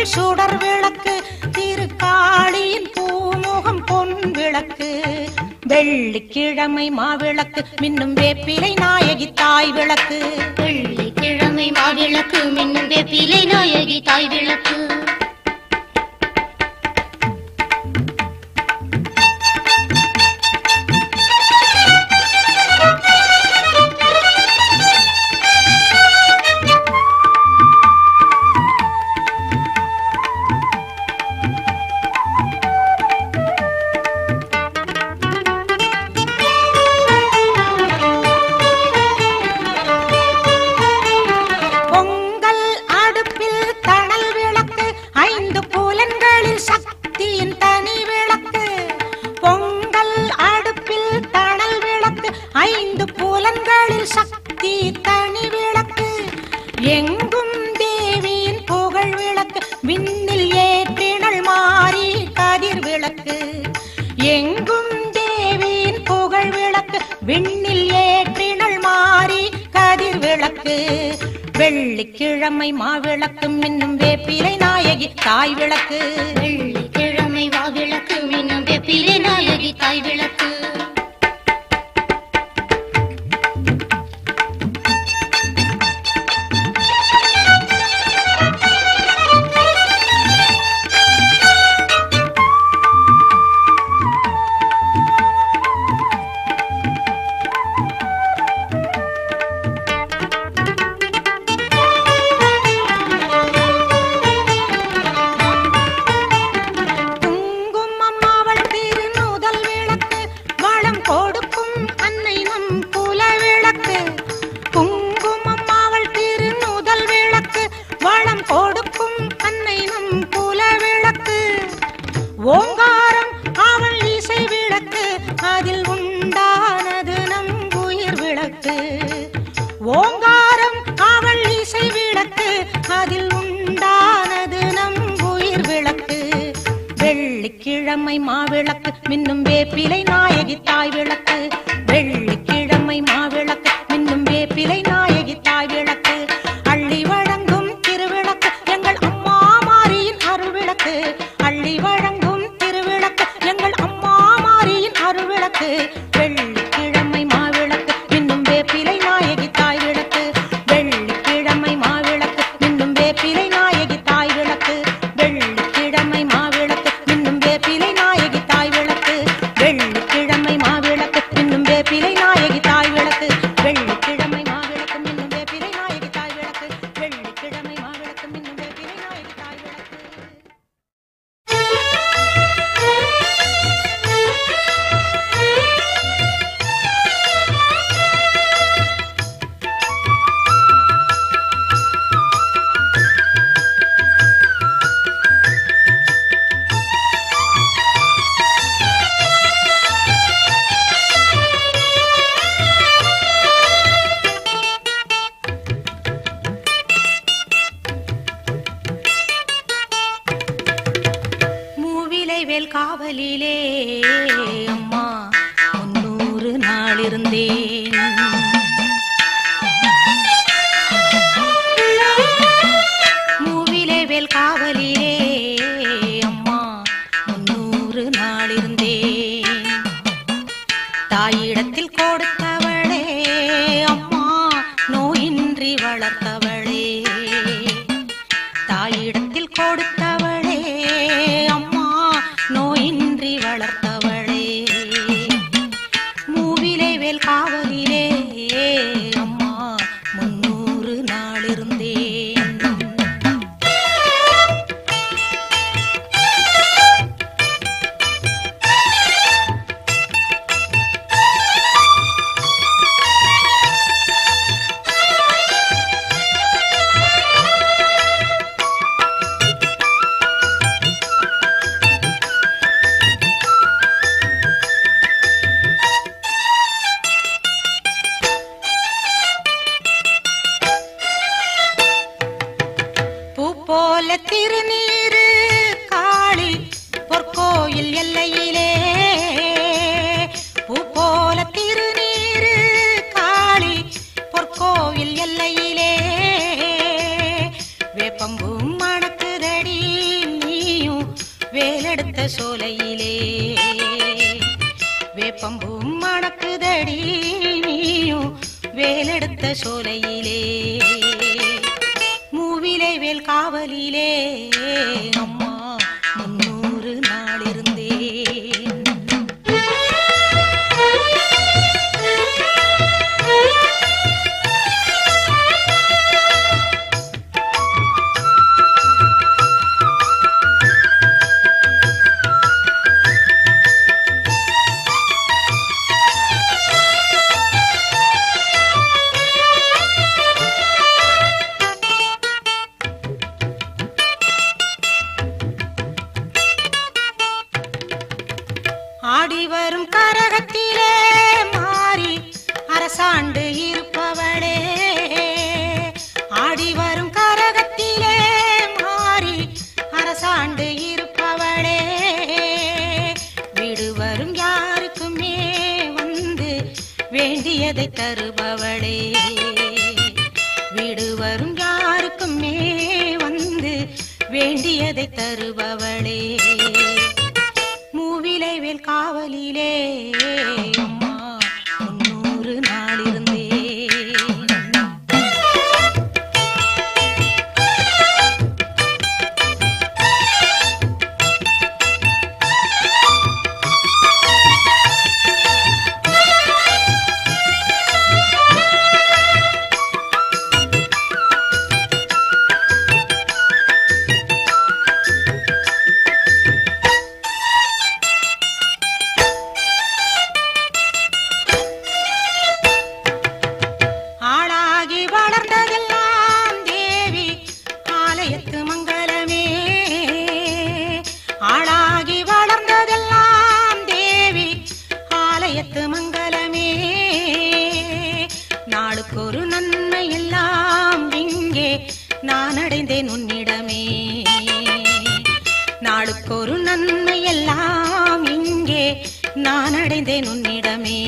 சுடர் விளக்கு திருக்காளியின் பூமுகம் பொன் விளக்கு வெள்ளிக்கிழமை மாவிளக்கு மின்னும் வேப்பிலை நாயகி தாய் விளக்கு வெள்ளிக்கிழமை மாவிளக்கு மின்னும் வேப்பிலை நாயகி தாய் விளக்கு பொங்கல் அடுப்பில் தணல் விளக்கு ஐந்து புலன்களில் சக்தியின் தனி விளக்கு பொங்கல் அடுப்பில் தணல் விளக்கு ஐந்து புலன்களில் சக்தி தனி விளக்கு எங்கும் தேவியின் புகழ் விளக்கு விண்ணில் ஏற்றினள் மாறி கதிர் விளக்கு எங்கும் தேவியின் புகழ் விளக்கு விண்ணில் ஏற்றினள் மாறி கதிர் விளக்கு வெள்ளிக்கிழமை மாவிளக்கு மின்னும் வேப்பிலை நாயகி தாய் விளக்கு வெள்ளிக்கிழமை மாவிளக்கு மின்னும் வேப்பிலை நாயகி தாய் விளக்கு குங்குமம் அவள் திருநூதல் விளக்கு வளம் கொடுக்கும் அன்னை நம் குல விளக்கு குங்குமம் அவள் திருநூதல் விளக்கு வளம் கொடுக்கும் அன்னை நம் குல விளக்கு ஓங்காரம் அவள் இசை விளக்கு அதில் உண்டானது நம் உயிர் விளக்கு ஓங்காரம் அவள் இசை விளக்கு அதில் உண்டானது நம் உயிர் விளக்கு வெள்ளிக்கிழமை மாவிளக்கு மின்னும் வேப்பிலை நாயகி தாய் விளக்கு வெள்ளிக்கிழமை மாவிளக்கு மின்னும் வேப்பிலை நாயகி தாய் விளக்கு அள்ளி வழங்கும் திருவிளக்கு எங்கள் அம்மா மாரியின் அருள்விளக்கு அள்ளி வழங்கும் திருவிளக்கு எங்கள் அம்மா மாரியின் அருள்விளக்கு வெள்ளிக்கிழமை மாவிளக்கு மின்னும் வேப்பிலை நாயகி தாய் விளக்கு வெள்ளிக்கிழமை மாவிளக்கு மின்னும் வேப்பிலை நாயகி தாய் விளக்கு வெள்ளிக்கிழமை மாவிளக்கு மின்னும் வேப்பிலை நாயகி தாய் விளக்கு வெள்ளிக்கிழமை மாவிளக்கு மின்னும் வேப்பிலை நாயகி தாய் விளக்கு வெள்ளிக்கிழமை மாவிளக்கு மின்னும் வேப்பிலை நாயகி தாய் விளக்கு வெள்ளிக்கிழமை மாவிளக்கு மின்னும் வேப்பிலை நாயகி தாய் விளக்கு மூவிலை வேல் காவலிலே அம்மா முன்னூறு நாள் இருந்தேன் மூவிலை வேல் காவலிலே அம்மா முன்னூறு நாள் இருந்தேன் தாயிடத்தில் கொடுத்தவளே அம்மா நோயின்றி வளர்த்தவளே தாயிடத்தில் கொடுத்தவளே அம்மா நோயின்றி வளர்த்தவளே மூவிலை வேல் காவல் வேலெடுத்த சோலையிலே வேப்பம்பூம் மணக்குதடி நீயும் வேலெடுத்த சோலையிலே மூவிலை வேல் காவலிலே அம்மா முன்னூறு நாள் இருந்தேன் ஆடி வரும் கரகத்திலே மாறி அரசாண்டு இருப்பவளே ஆடி வரும் கரகத்திலே மாறி அரசாண்டு இருப்பவளே வீடு வரும் யாருக்குமே வந்து வேண்டியதை தருபவளே வீடு வரும் யாருக்குமே வந்து வேண்டியதை தருபவளே மூவிலை வேல் காவலிலே அம்மா முன்னூறு நாள் இருந்தேன் ஆளாகி வளர்ந்ததெல்லாம் தேவி ஆலயத்து மங்களமே ஆளாகி வளர்ந்ததெல்லாம் தேவி ஆலயத்து மங்களமே நாளுக்கு ஒரு நன்மை எல்லாம் இங்கே நான் அடைந்தேன் உன்னிடமே நாளுக்கு ஒரு நன்மை எல்லாம் இங்கே நான் அடைந்தேன் உன்னிடமே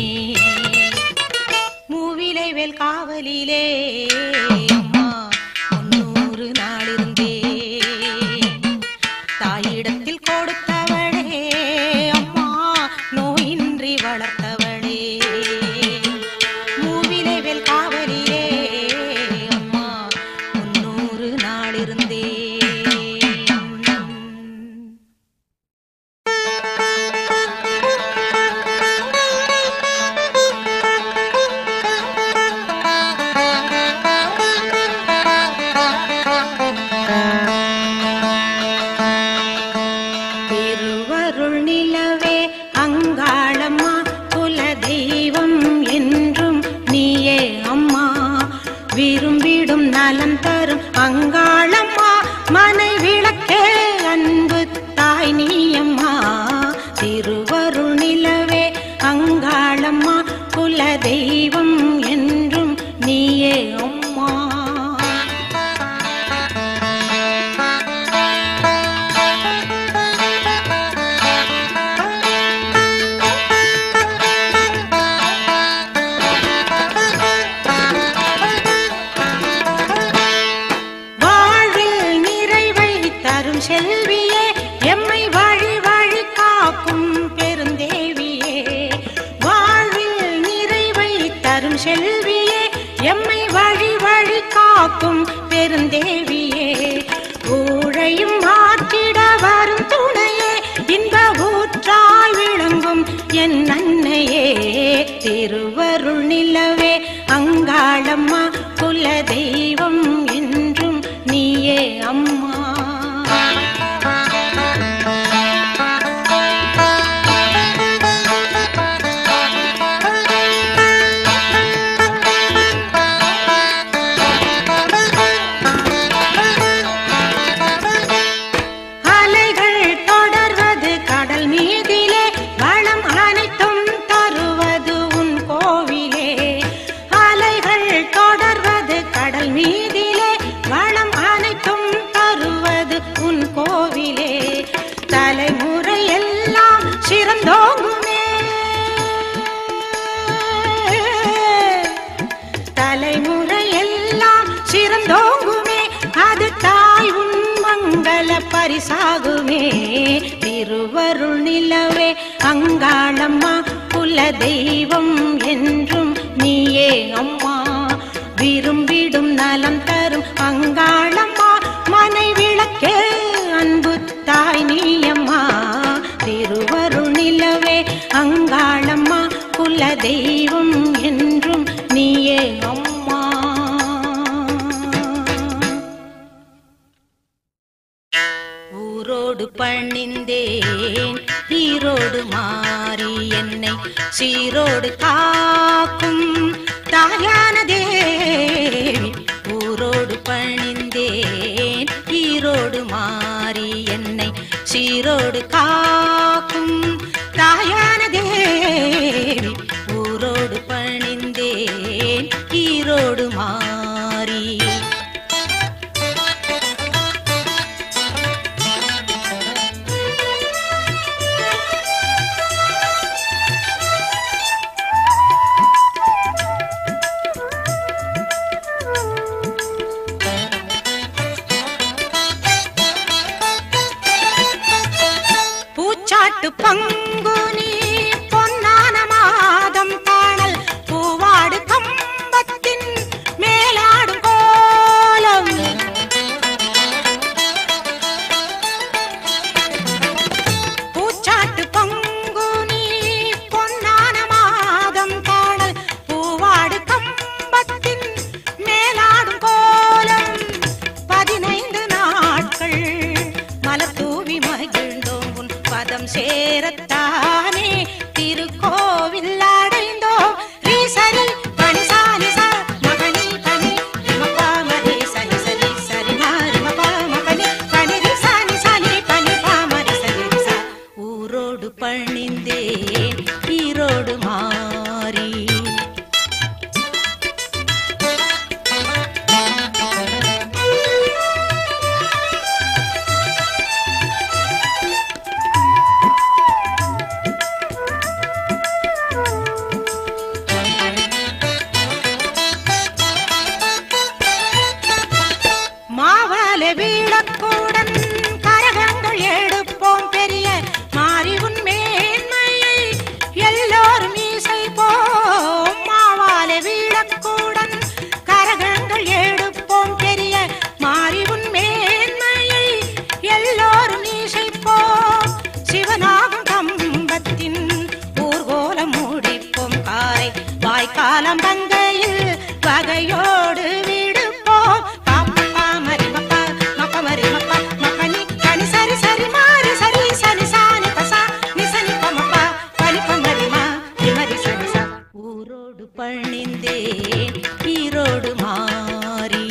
மூவிலை வேல் காவலிலே அம்மா முன்னூறு நாள் இருந்தே தாயிடத்தில் கொடுத்தவளே அம்மா நோயின்றி வளர்த்தவளே மூவிலை வேல் காவலிலே அம்மா முன்னூறு நாள் இருந்தே திருவருள் நிலவே அங்காளம்மா குல தெய்வம் என்றும் நீயே அம்மா விரும்பிடும் நலம் தரும் அங்காளம்மா மனை விளக்கே அன்பு தாய் நீயம்மா திருவருள் நிலவே அங்காளம்மா குல தெய்வம் என்றும் நீயே அம்மா வாழ்வில் நிறைவை தரும் செல்வியே எம்மை வழி வழி காக்கும் பெருந்தேவியே வாழ்வில் நிறைவை தரும் செல்வியே எம்மை வழி வழி காக்கும் பெருந்தேவியே ஊழையும் மாற்றிட வரும் துணையே இன்ப ஊற்றாய் விளங்கும் என் அன்னையே திருவருள் நிலவே அங்காளம்மா குல தெய்வம் என்றும் நீயே அம்மா பரிசாகுமே திருவருள் நிலவே அங்காளம்மா குல தெய்வம் என்றும் நீயே அம்மா விரும்பிடும் நலம் தரும் அங்காளம்மா மனை விளக்கே அன்பு தாய் நீயம்மா திருவருள் நிலவே அங்காளம்மா குல தெய்வம் என்றும் நீயே அம்மா ஊரோடு பணிந்தேன் ஈரோடு மாறி என்னை சீரோடு காக்கும் தாயான தேவி ஊரோடு பணிந்தேன் ஈரோடு மாறி என்னை சீரோடு காக்கும் தாயான தேவி ஊரோடு பணிந்தேன் ஈரோடு மாறி பூச்சாட்டு பங்குனி பொன்னான மாதம் தாழல் பூவாடு கம்பத்தின் மேலாடும் கோலம் பூச்சாட்டு பங்குனி பொன்னான மாதம் தாழல் பூவாடு கம்பத்தின் மேலாடும் கோலம் பதினைந்து நாட்கள் மலர் தூவி மகிழ்ந்தோம் உன் பதம் சேரத்தானே திருக்கோவில் அடைந்தோம் ரீசரி பனிசானி சா மகனி பனி ரிமபா மரி சனி சரி சரி மாரி மபா மகனி பனி ரிசானி சானி பனி பா மரி சரி சா ஊரோடு பணிந்தேன் ஈரோடு மாறி மாவால வீழக்கூடன் கரகங்கள் எடுப்போம் பெரிய மாறி உன் மேன்மையை எல்லோரும் இசைப்போம் மாவால வீழக்கூடன் கரகங்கள் எடுப்போம் பெரிய மாறி உன் மேன்மையை எல்லோரும் இசைப்போம் சிவனாகும் கம்பத்தின் ஊர்கோலம் முடிப்போம் காரை வாய்க்காலம் பங்கையில் வகையோடு விடுப்போம் பாப்பா மரி மப்பா மப்ப மரி மப்பா மப்பனி கனி சரி சரி மாறி சரி சனி சானி பசா நிசனி பமப்பா பனிப்ப மரிமா மரி சனி சா ஊரோடு பணிந்தேன் ஈரோடு மாறி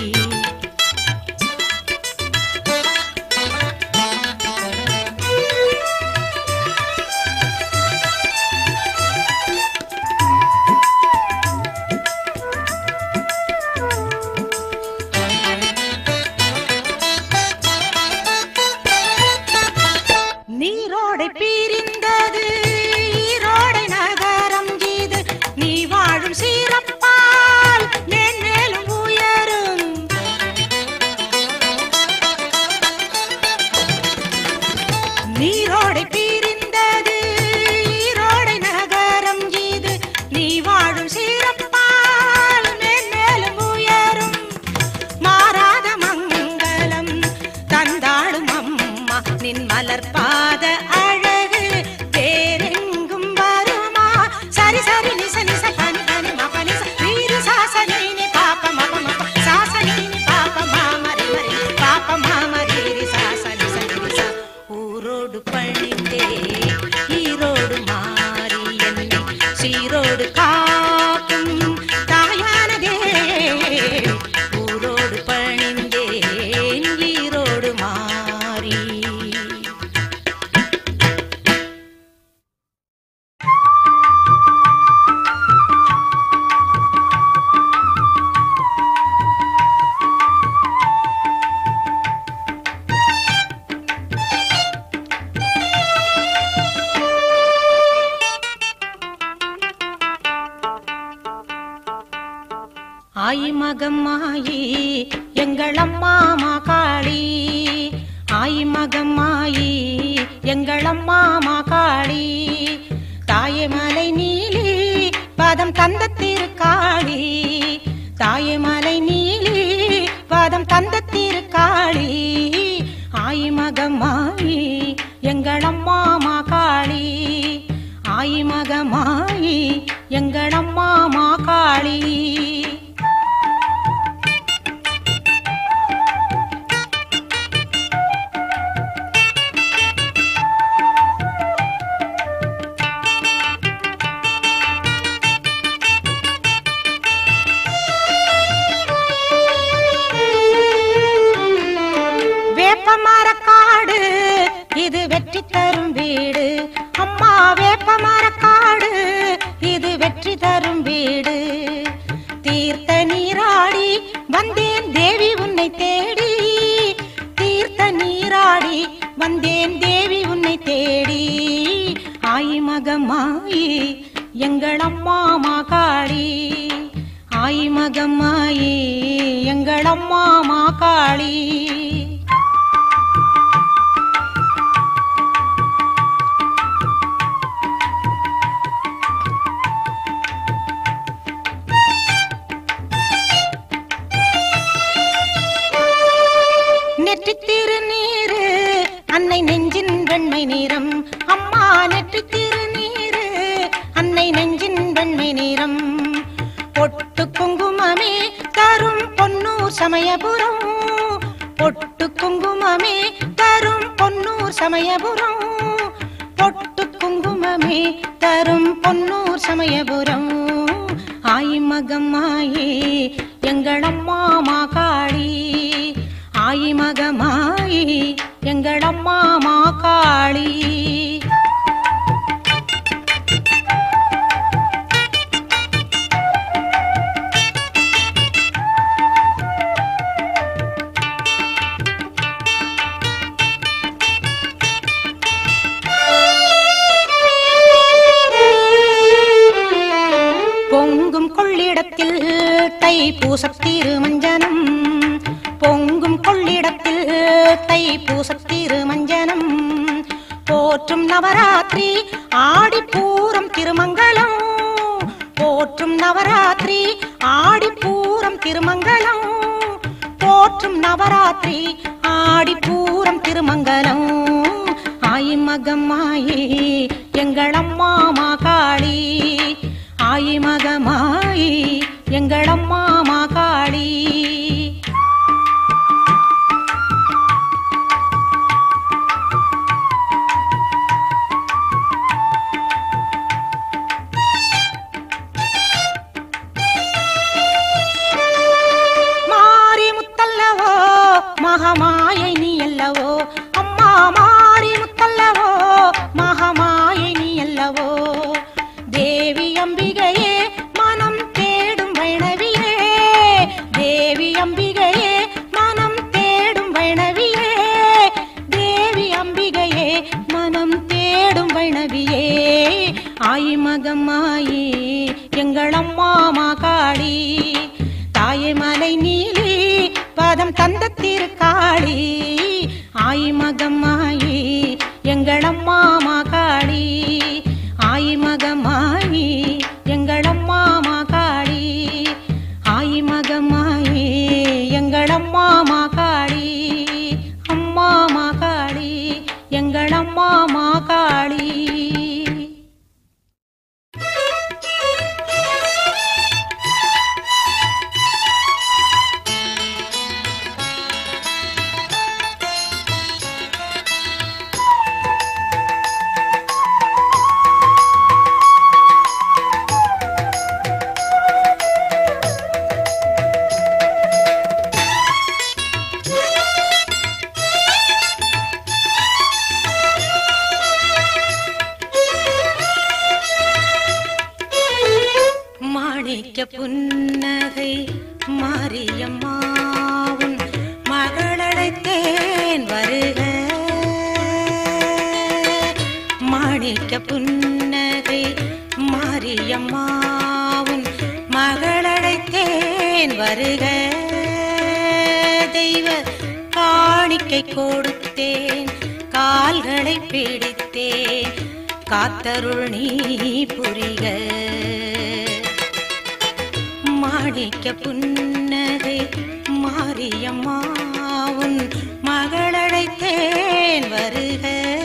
நீரோடை பிரிந்தது ஈரோடை நகரம் இது நீ வாழும் சீரப்பால் மேன்மேலும் உயரும் நீரோடை பிரிந்தது ஈரோடை நகரம் இது நீ வாழும் சீரப்பால் மேன்மேலும் உயரும் மாறாத மங்களம் தந்தாளும் அம்மா நின் மலர் பாத அழகு வேறெங்கும் வருமா சரி சரி நிச நிச பனி பனி ம பனி ச நீரு சாசனி நி பாப்ப மப மப சாசனி நி பாப்ப மாமரி மரி பாப்ப மாமரி ரி சாசனி சனி ச ஊரோடு பணிந்தே ஈரோடு மாறி என்னை சீரோடு காக்கும் தாயானதே ஊரோடு பணிந்தேன் ஈரோடு மாறி ஆயி மகம் மாயி எங்கள் அம்மா மாகாளி ஆயி மகமாயி எங்களம்மா மாகாளி தாயே மலை நீலி பாதம் தந்த திருக்காளி தாயே மலை நீலி பாதம் தந்த திருக்காளி ஆயி மகமாயி எங்களம்மா மாகாளி ஆயி மகமாயி எங்களம்மா மாகாளி வேப்பமரக்காடு இது வெற்றி தரும் வீடு அம்மா வேப்பமரக்காடு இது வெற்றி தரும் வீடு தீர்த்த நீராடி வந்தேன் தேவி உன்னை தேடி தீர்த்த நீராடி வந்தேன் தேவி உன்னை தேடி ஆயி மகமாயி எங்கள் அம்மா மாகாளி ஆயி மகமாயி எங்கள் அம்மா மாகாளி நெற்றி திருநீரு அன்னை நெஞ்சின் வெண்மை நிறம் அம்மா நெற்றி திருநீரு அன்னை நெஞ்சின் வெண்மை நிறம் பொட்டு குங்குமமே தரும் பொன்னூர் சமயபுரம் பொட்டு குங்குமமே தரும் பொன்னூர் சமயபுரம் பொட்டு குங்குமமே தரும் பொன்னூர் சமயபுரம் ஆயி மகமாயே எங்கள் அம்மா மாகாளி ஆயி மகமாயி எங்கள் அம்மா மாகாளி பொங்கும் கொள்ளிடத்தில் தை பூசத்தீரு மஞ்சனம் பொங்கும் கொள்ளிடத்தில் தை பூசத்தீரு மஞ்சனம் போற்றும் நவராத்திரி ஆடி பூரம் திருமங்கலம் போற்றும் நவராத்திரி ஆடி பூரம் திருமங்கலம் போற்றும் நவராத்திரி ஆடி பூரம் திருமங்கலம் ஆயி மகமாயி எங்கள் அம்மா மாகாளி ஆயி மகமாயி எங்கள் அம்மா மாகாளி மாரி முத்தல்லவோ மகமாயை நீ அல்லவோ அம்மா மாரி முத்தல்லவோ மகமாயை நீ அல்லவோ தேவி அம்பிகையே மனம் தேடும் வைணவியே தேவி அம்பிகையே மனம் தேடும் வைணவியே தேவி அம்பிகையே மனம் தேடும் வைணவியே ஆயி மகமாயி எங்கள் அம்மா மாகாளி தாயை மலை நீலி பாதம் தந்த திருக்காளி ஆயி மகமாயி எங்கள் அம்மா மாகாளி ஆயி மகமாயி எங்கள் அம்மா மாகாளி ஆயி மகமாயி எங்கள் அம்மா மாகாளி அம்மா மாகாளி எங்கள் அம்மா மாகாளி மாணிக்க புன்னகை மாரியம்மாவும் மகளழைத்தேன் வருக மாணிக்க புன்னகை மாரியம்மாவும் மகளழைத்தேன் வருக தெய்வ காணிக்கை கொடுத்தேன் கொடுத்தேன் கால்களை பிடித்தேன் காத்தருள் நீ புரிக மாணிக்க புன்னகை மாரியம்மாவுன் மகளழைத்தேன் வருக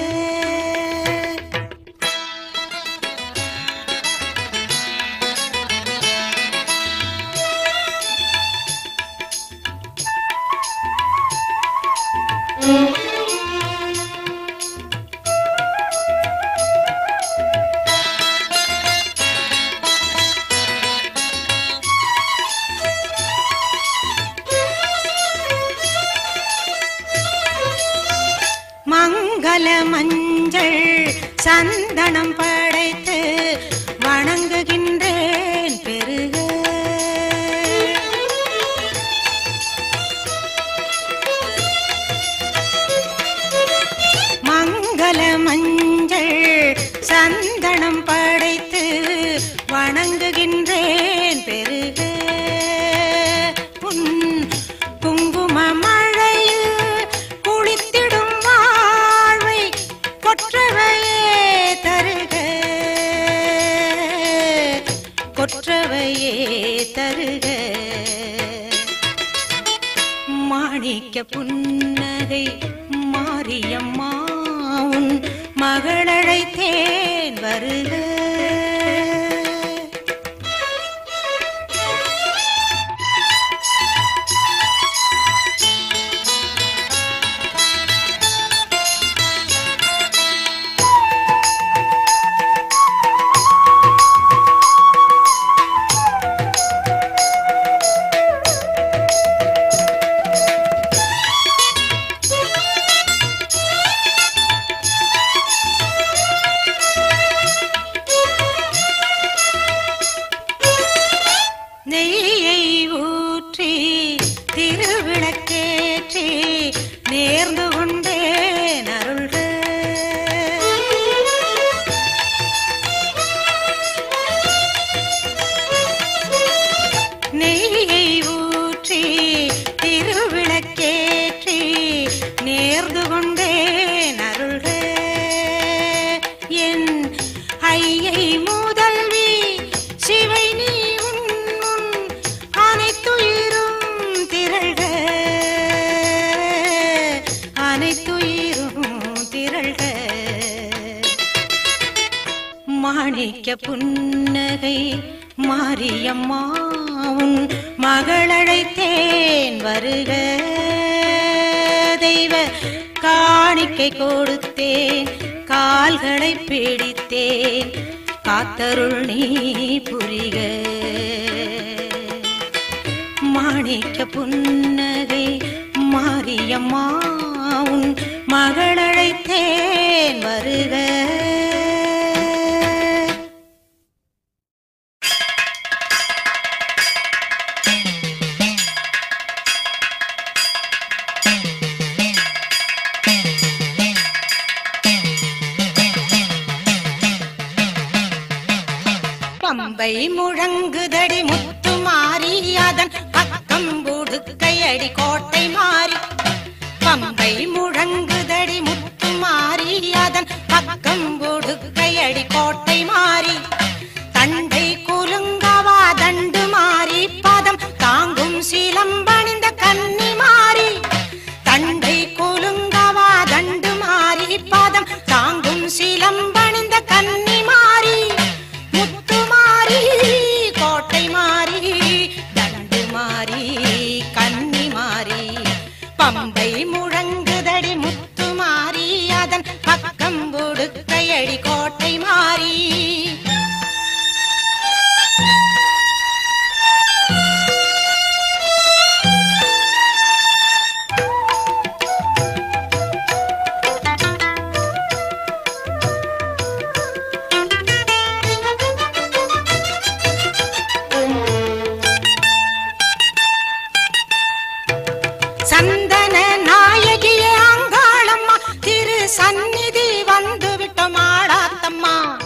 மங்கள மஞ்சள் சந்தனம் படைத்து வணங்குகின்றேன் பெருக மங்கள மஞ்சள் சந்தனம் படைத்து வணங்குகின்றேன் பெருக உன் குங்கும மழையில் குளித்திடும் வாழ்வை கொற்றவையே தருக கொற்றவையே தருக மாணிக்க புன்னகை மாரியம்மாவும் மகளழைத்தேன் வருக நெய்யை ஊற்றி திருவிளக்கேற்றி நேர்ந்து கொண்டேன் அருள்க நெய்யை ஊற்றி திருவிளக்கேற்றி நேர்ந்து கொண்டேன் அருள்க என் ஐயை முதல்வி சிவை நீ உன் முன் அனைத்துயிரும் திரள்க அனைத்துயிரும் திரள்க மாணிக்க புன்னகை மாரியம்மாவும் மகளழைத்தேன் வருக தெய்வ காணிக்கை கொடுத்தேன் கால்களை பிடித்தேன் காத்தருள் நீ புரிக மாணிக்க புன்னகை மாரியம்மாவும் மகளழைத்தேன் வருக பம்பை முழங்குதடி முத்து மாறி அதன் பக்கம் புடுக்கையடி கோட்டை மாறி பம்பை முழங்குதடி முத்து மாறி அதன் பக்கம் புடுக்கையடி கோட்டை மாறி தண்டை குலுங்கவா தண்டு மாறி பதம் தாங்கும் சிலம்பணிந்த கன்னி மாறி தண்டை குலுங்கவா தண்டு மாறி பதம் தாங்கும் சிலம்பணிந்த கன்னி மாறி முத்து மாறி கோட்டை மாறி தண்டு மாறி கன்னி மாறி பம்பை முழங்குதடி முத்து மாறி அதன் பக்கம் பொடுக்கையடி கோட்டை மாறி சந்தன நாயகியே அங்காளம்மா திரு சந்நிதி வந்து விட்ட மாடாத்தம்மா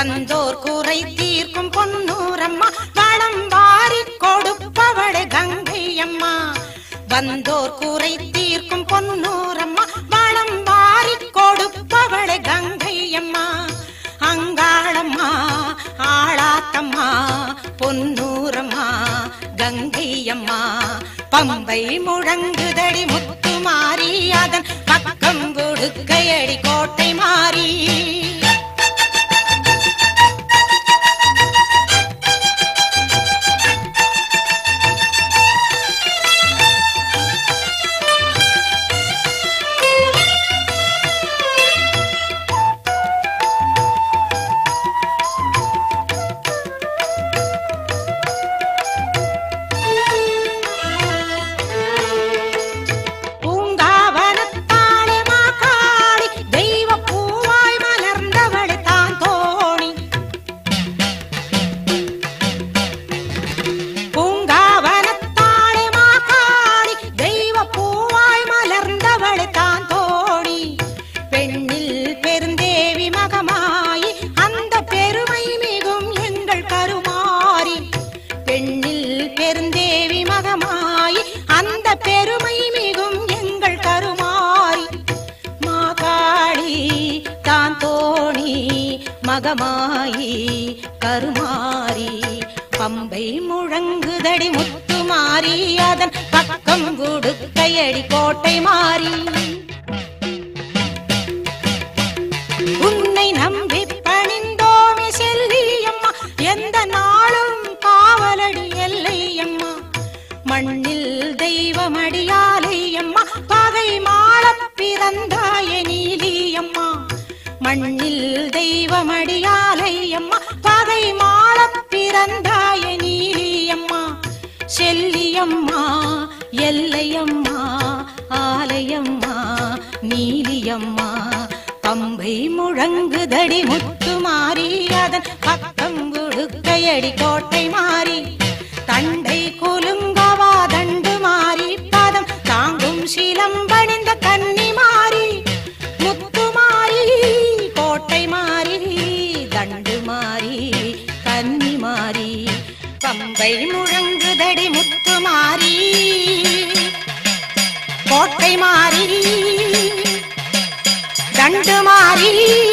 வந்தோர் குறை தீர்க்கும் பொன்னூரம்மா வளம் வாரி கொடுப்பவளே கங்கை அம்மா வந்தோர் குறை தீர்க்கும் பொன்னூரம்மா வளம் வாரி கொடுப்பவளே கங்கை அம்மா அங்காளம்மா ஆளாத்தம்மா பொன்னூரம்மா கங்கை அம்மா பம்பை முழங்குதடி முத்து மாறி அதன் பக்கம் கொடுக்கையடி கோட்டை மாறி பூங்காவனத்தாளே மாகாளி தெய்வ பூவாய் மலர்ந்தவளே தான் தோணி பூங்காவனத்தாளே மாகாளி தெய்வ பூவாய் மலர்ந்தவளே தான் தோணி பெண்ணில் பெருந்தேவி மகமாயி அந்த பெருமை மிகும் எங்கள் கருமாறி பெண்ணில் பெருந்தேவி மகமாயி அந்த பெருமை மிகும் எங்கள் கருமாறி மாகாளி தான் தோணி மகமாயி கருமாறி பம்பை முழங்குதடி முத்து மாறி அதன் பக்கம் கொடுக்கையடி கோட்டை மாறி உன்னை நம்பி பணிந்தோமே செல்லியம்மா எந்த நாளும் காவலடி எல்லையம்மா மண்ணில் தெய்வமடியாலையம்மா பகை மாளப் பிறந்தாய நீலியம்மா மண்ணில் தெய்வமடியாலையம்மா பகை மாளப் பிறந்தாய நீலியம்மா செல்லியம்மா எல்லையம்மா ஆலயம்மா நீலியம்மா பம்பை முழங்குதடி முத்து மாறி அதன் பக்கம் குடுக்கையடி கோட்டை மாறி தண்டை குலுங்கவா தண்டு மாறி பதம் தாங்கும் சிலம்பணிந்த கன்னி மாறி முத்து மாறி கோட்டை மாறி தண்டு மாறி கன்னி மாறி பம்பை முழங்குதடி முத்து மாறி கோட்டை மாறி தண்டு மாறி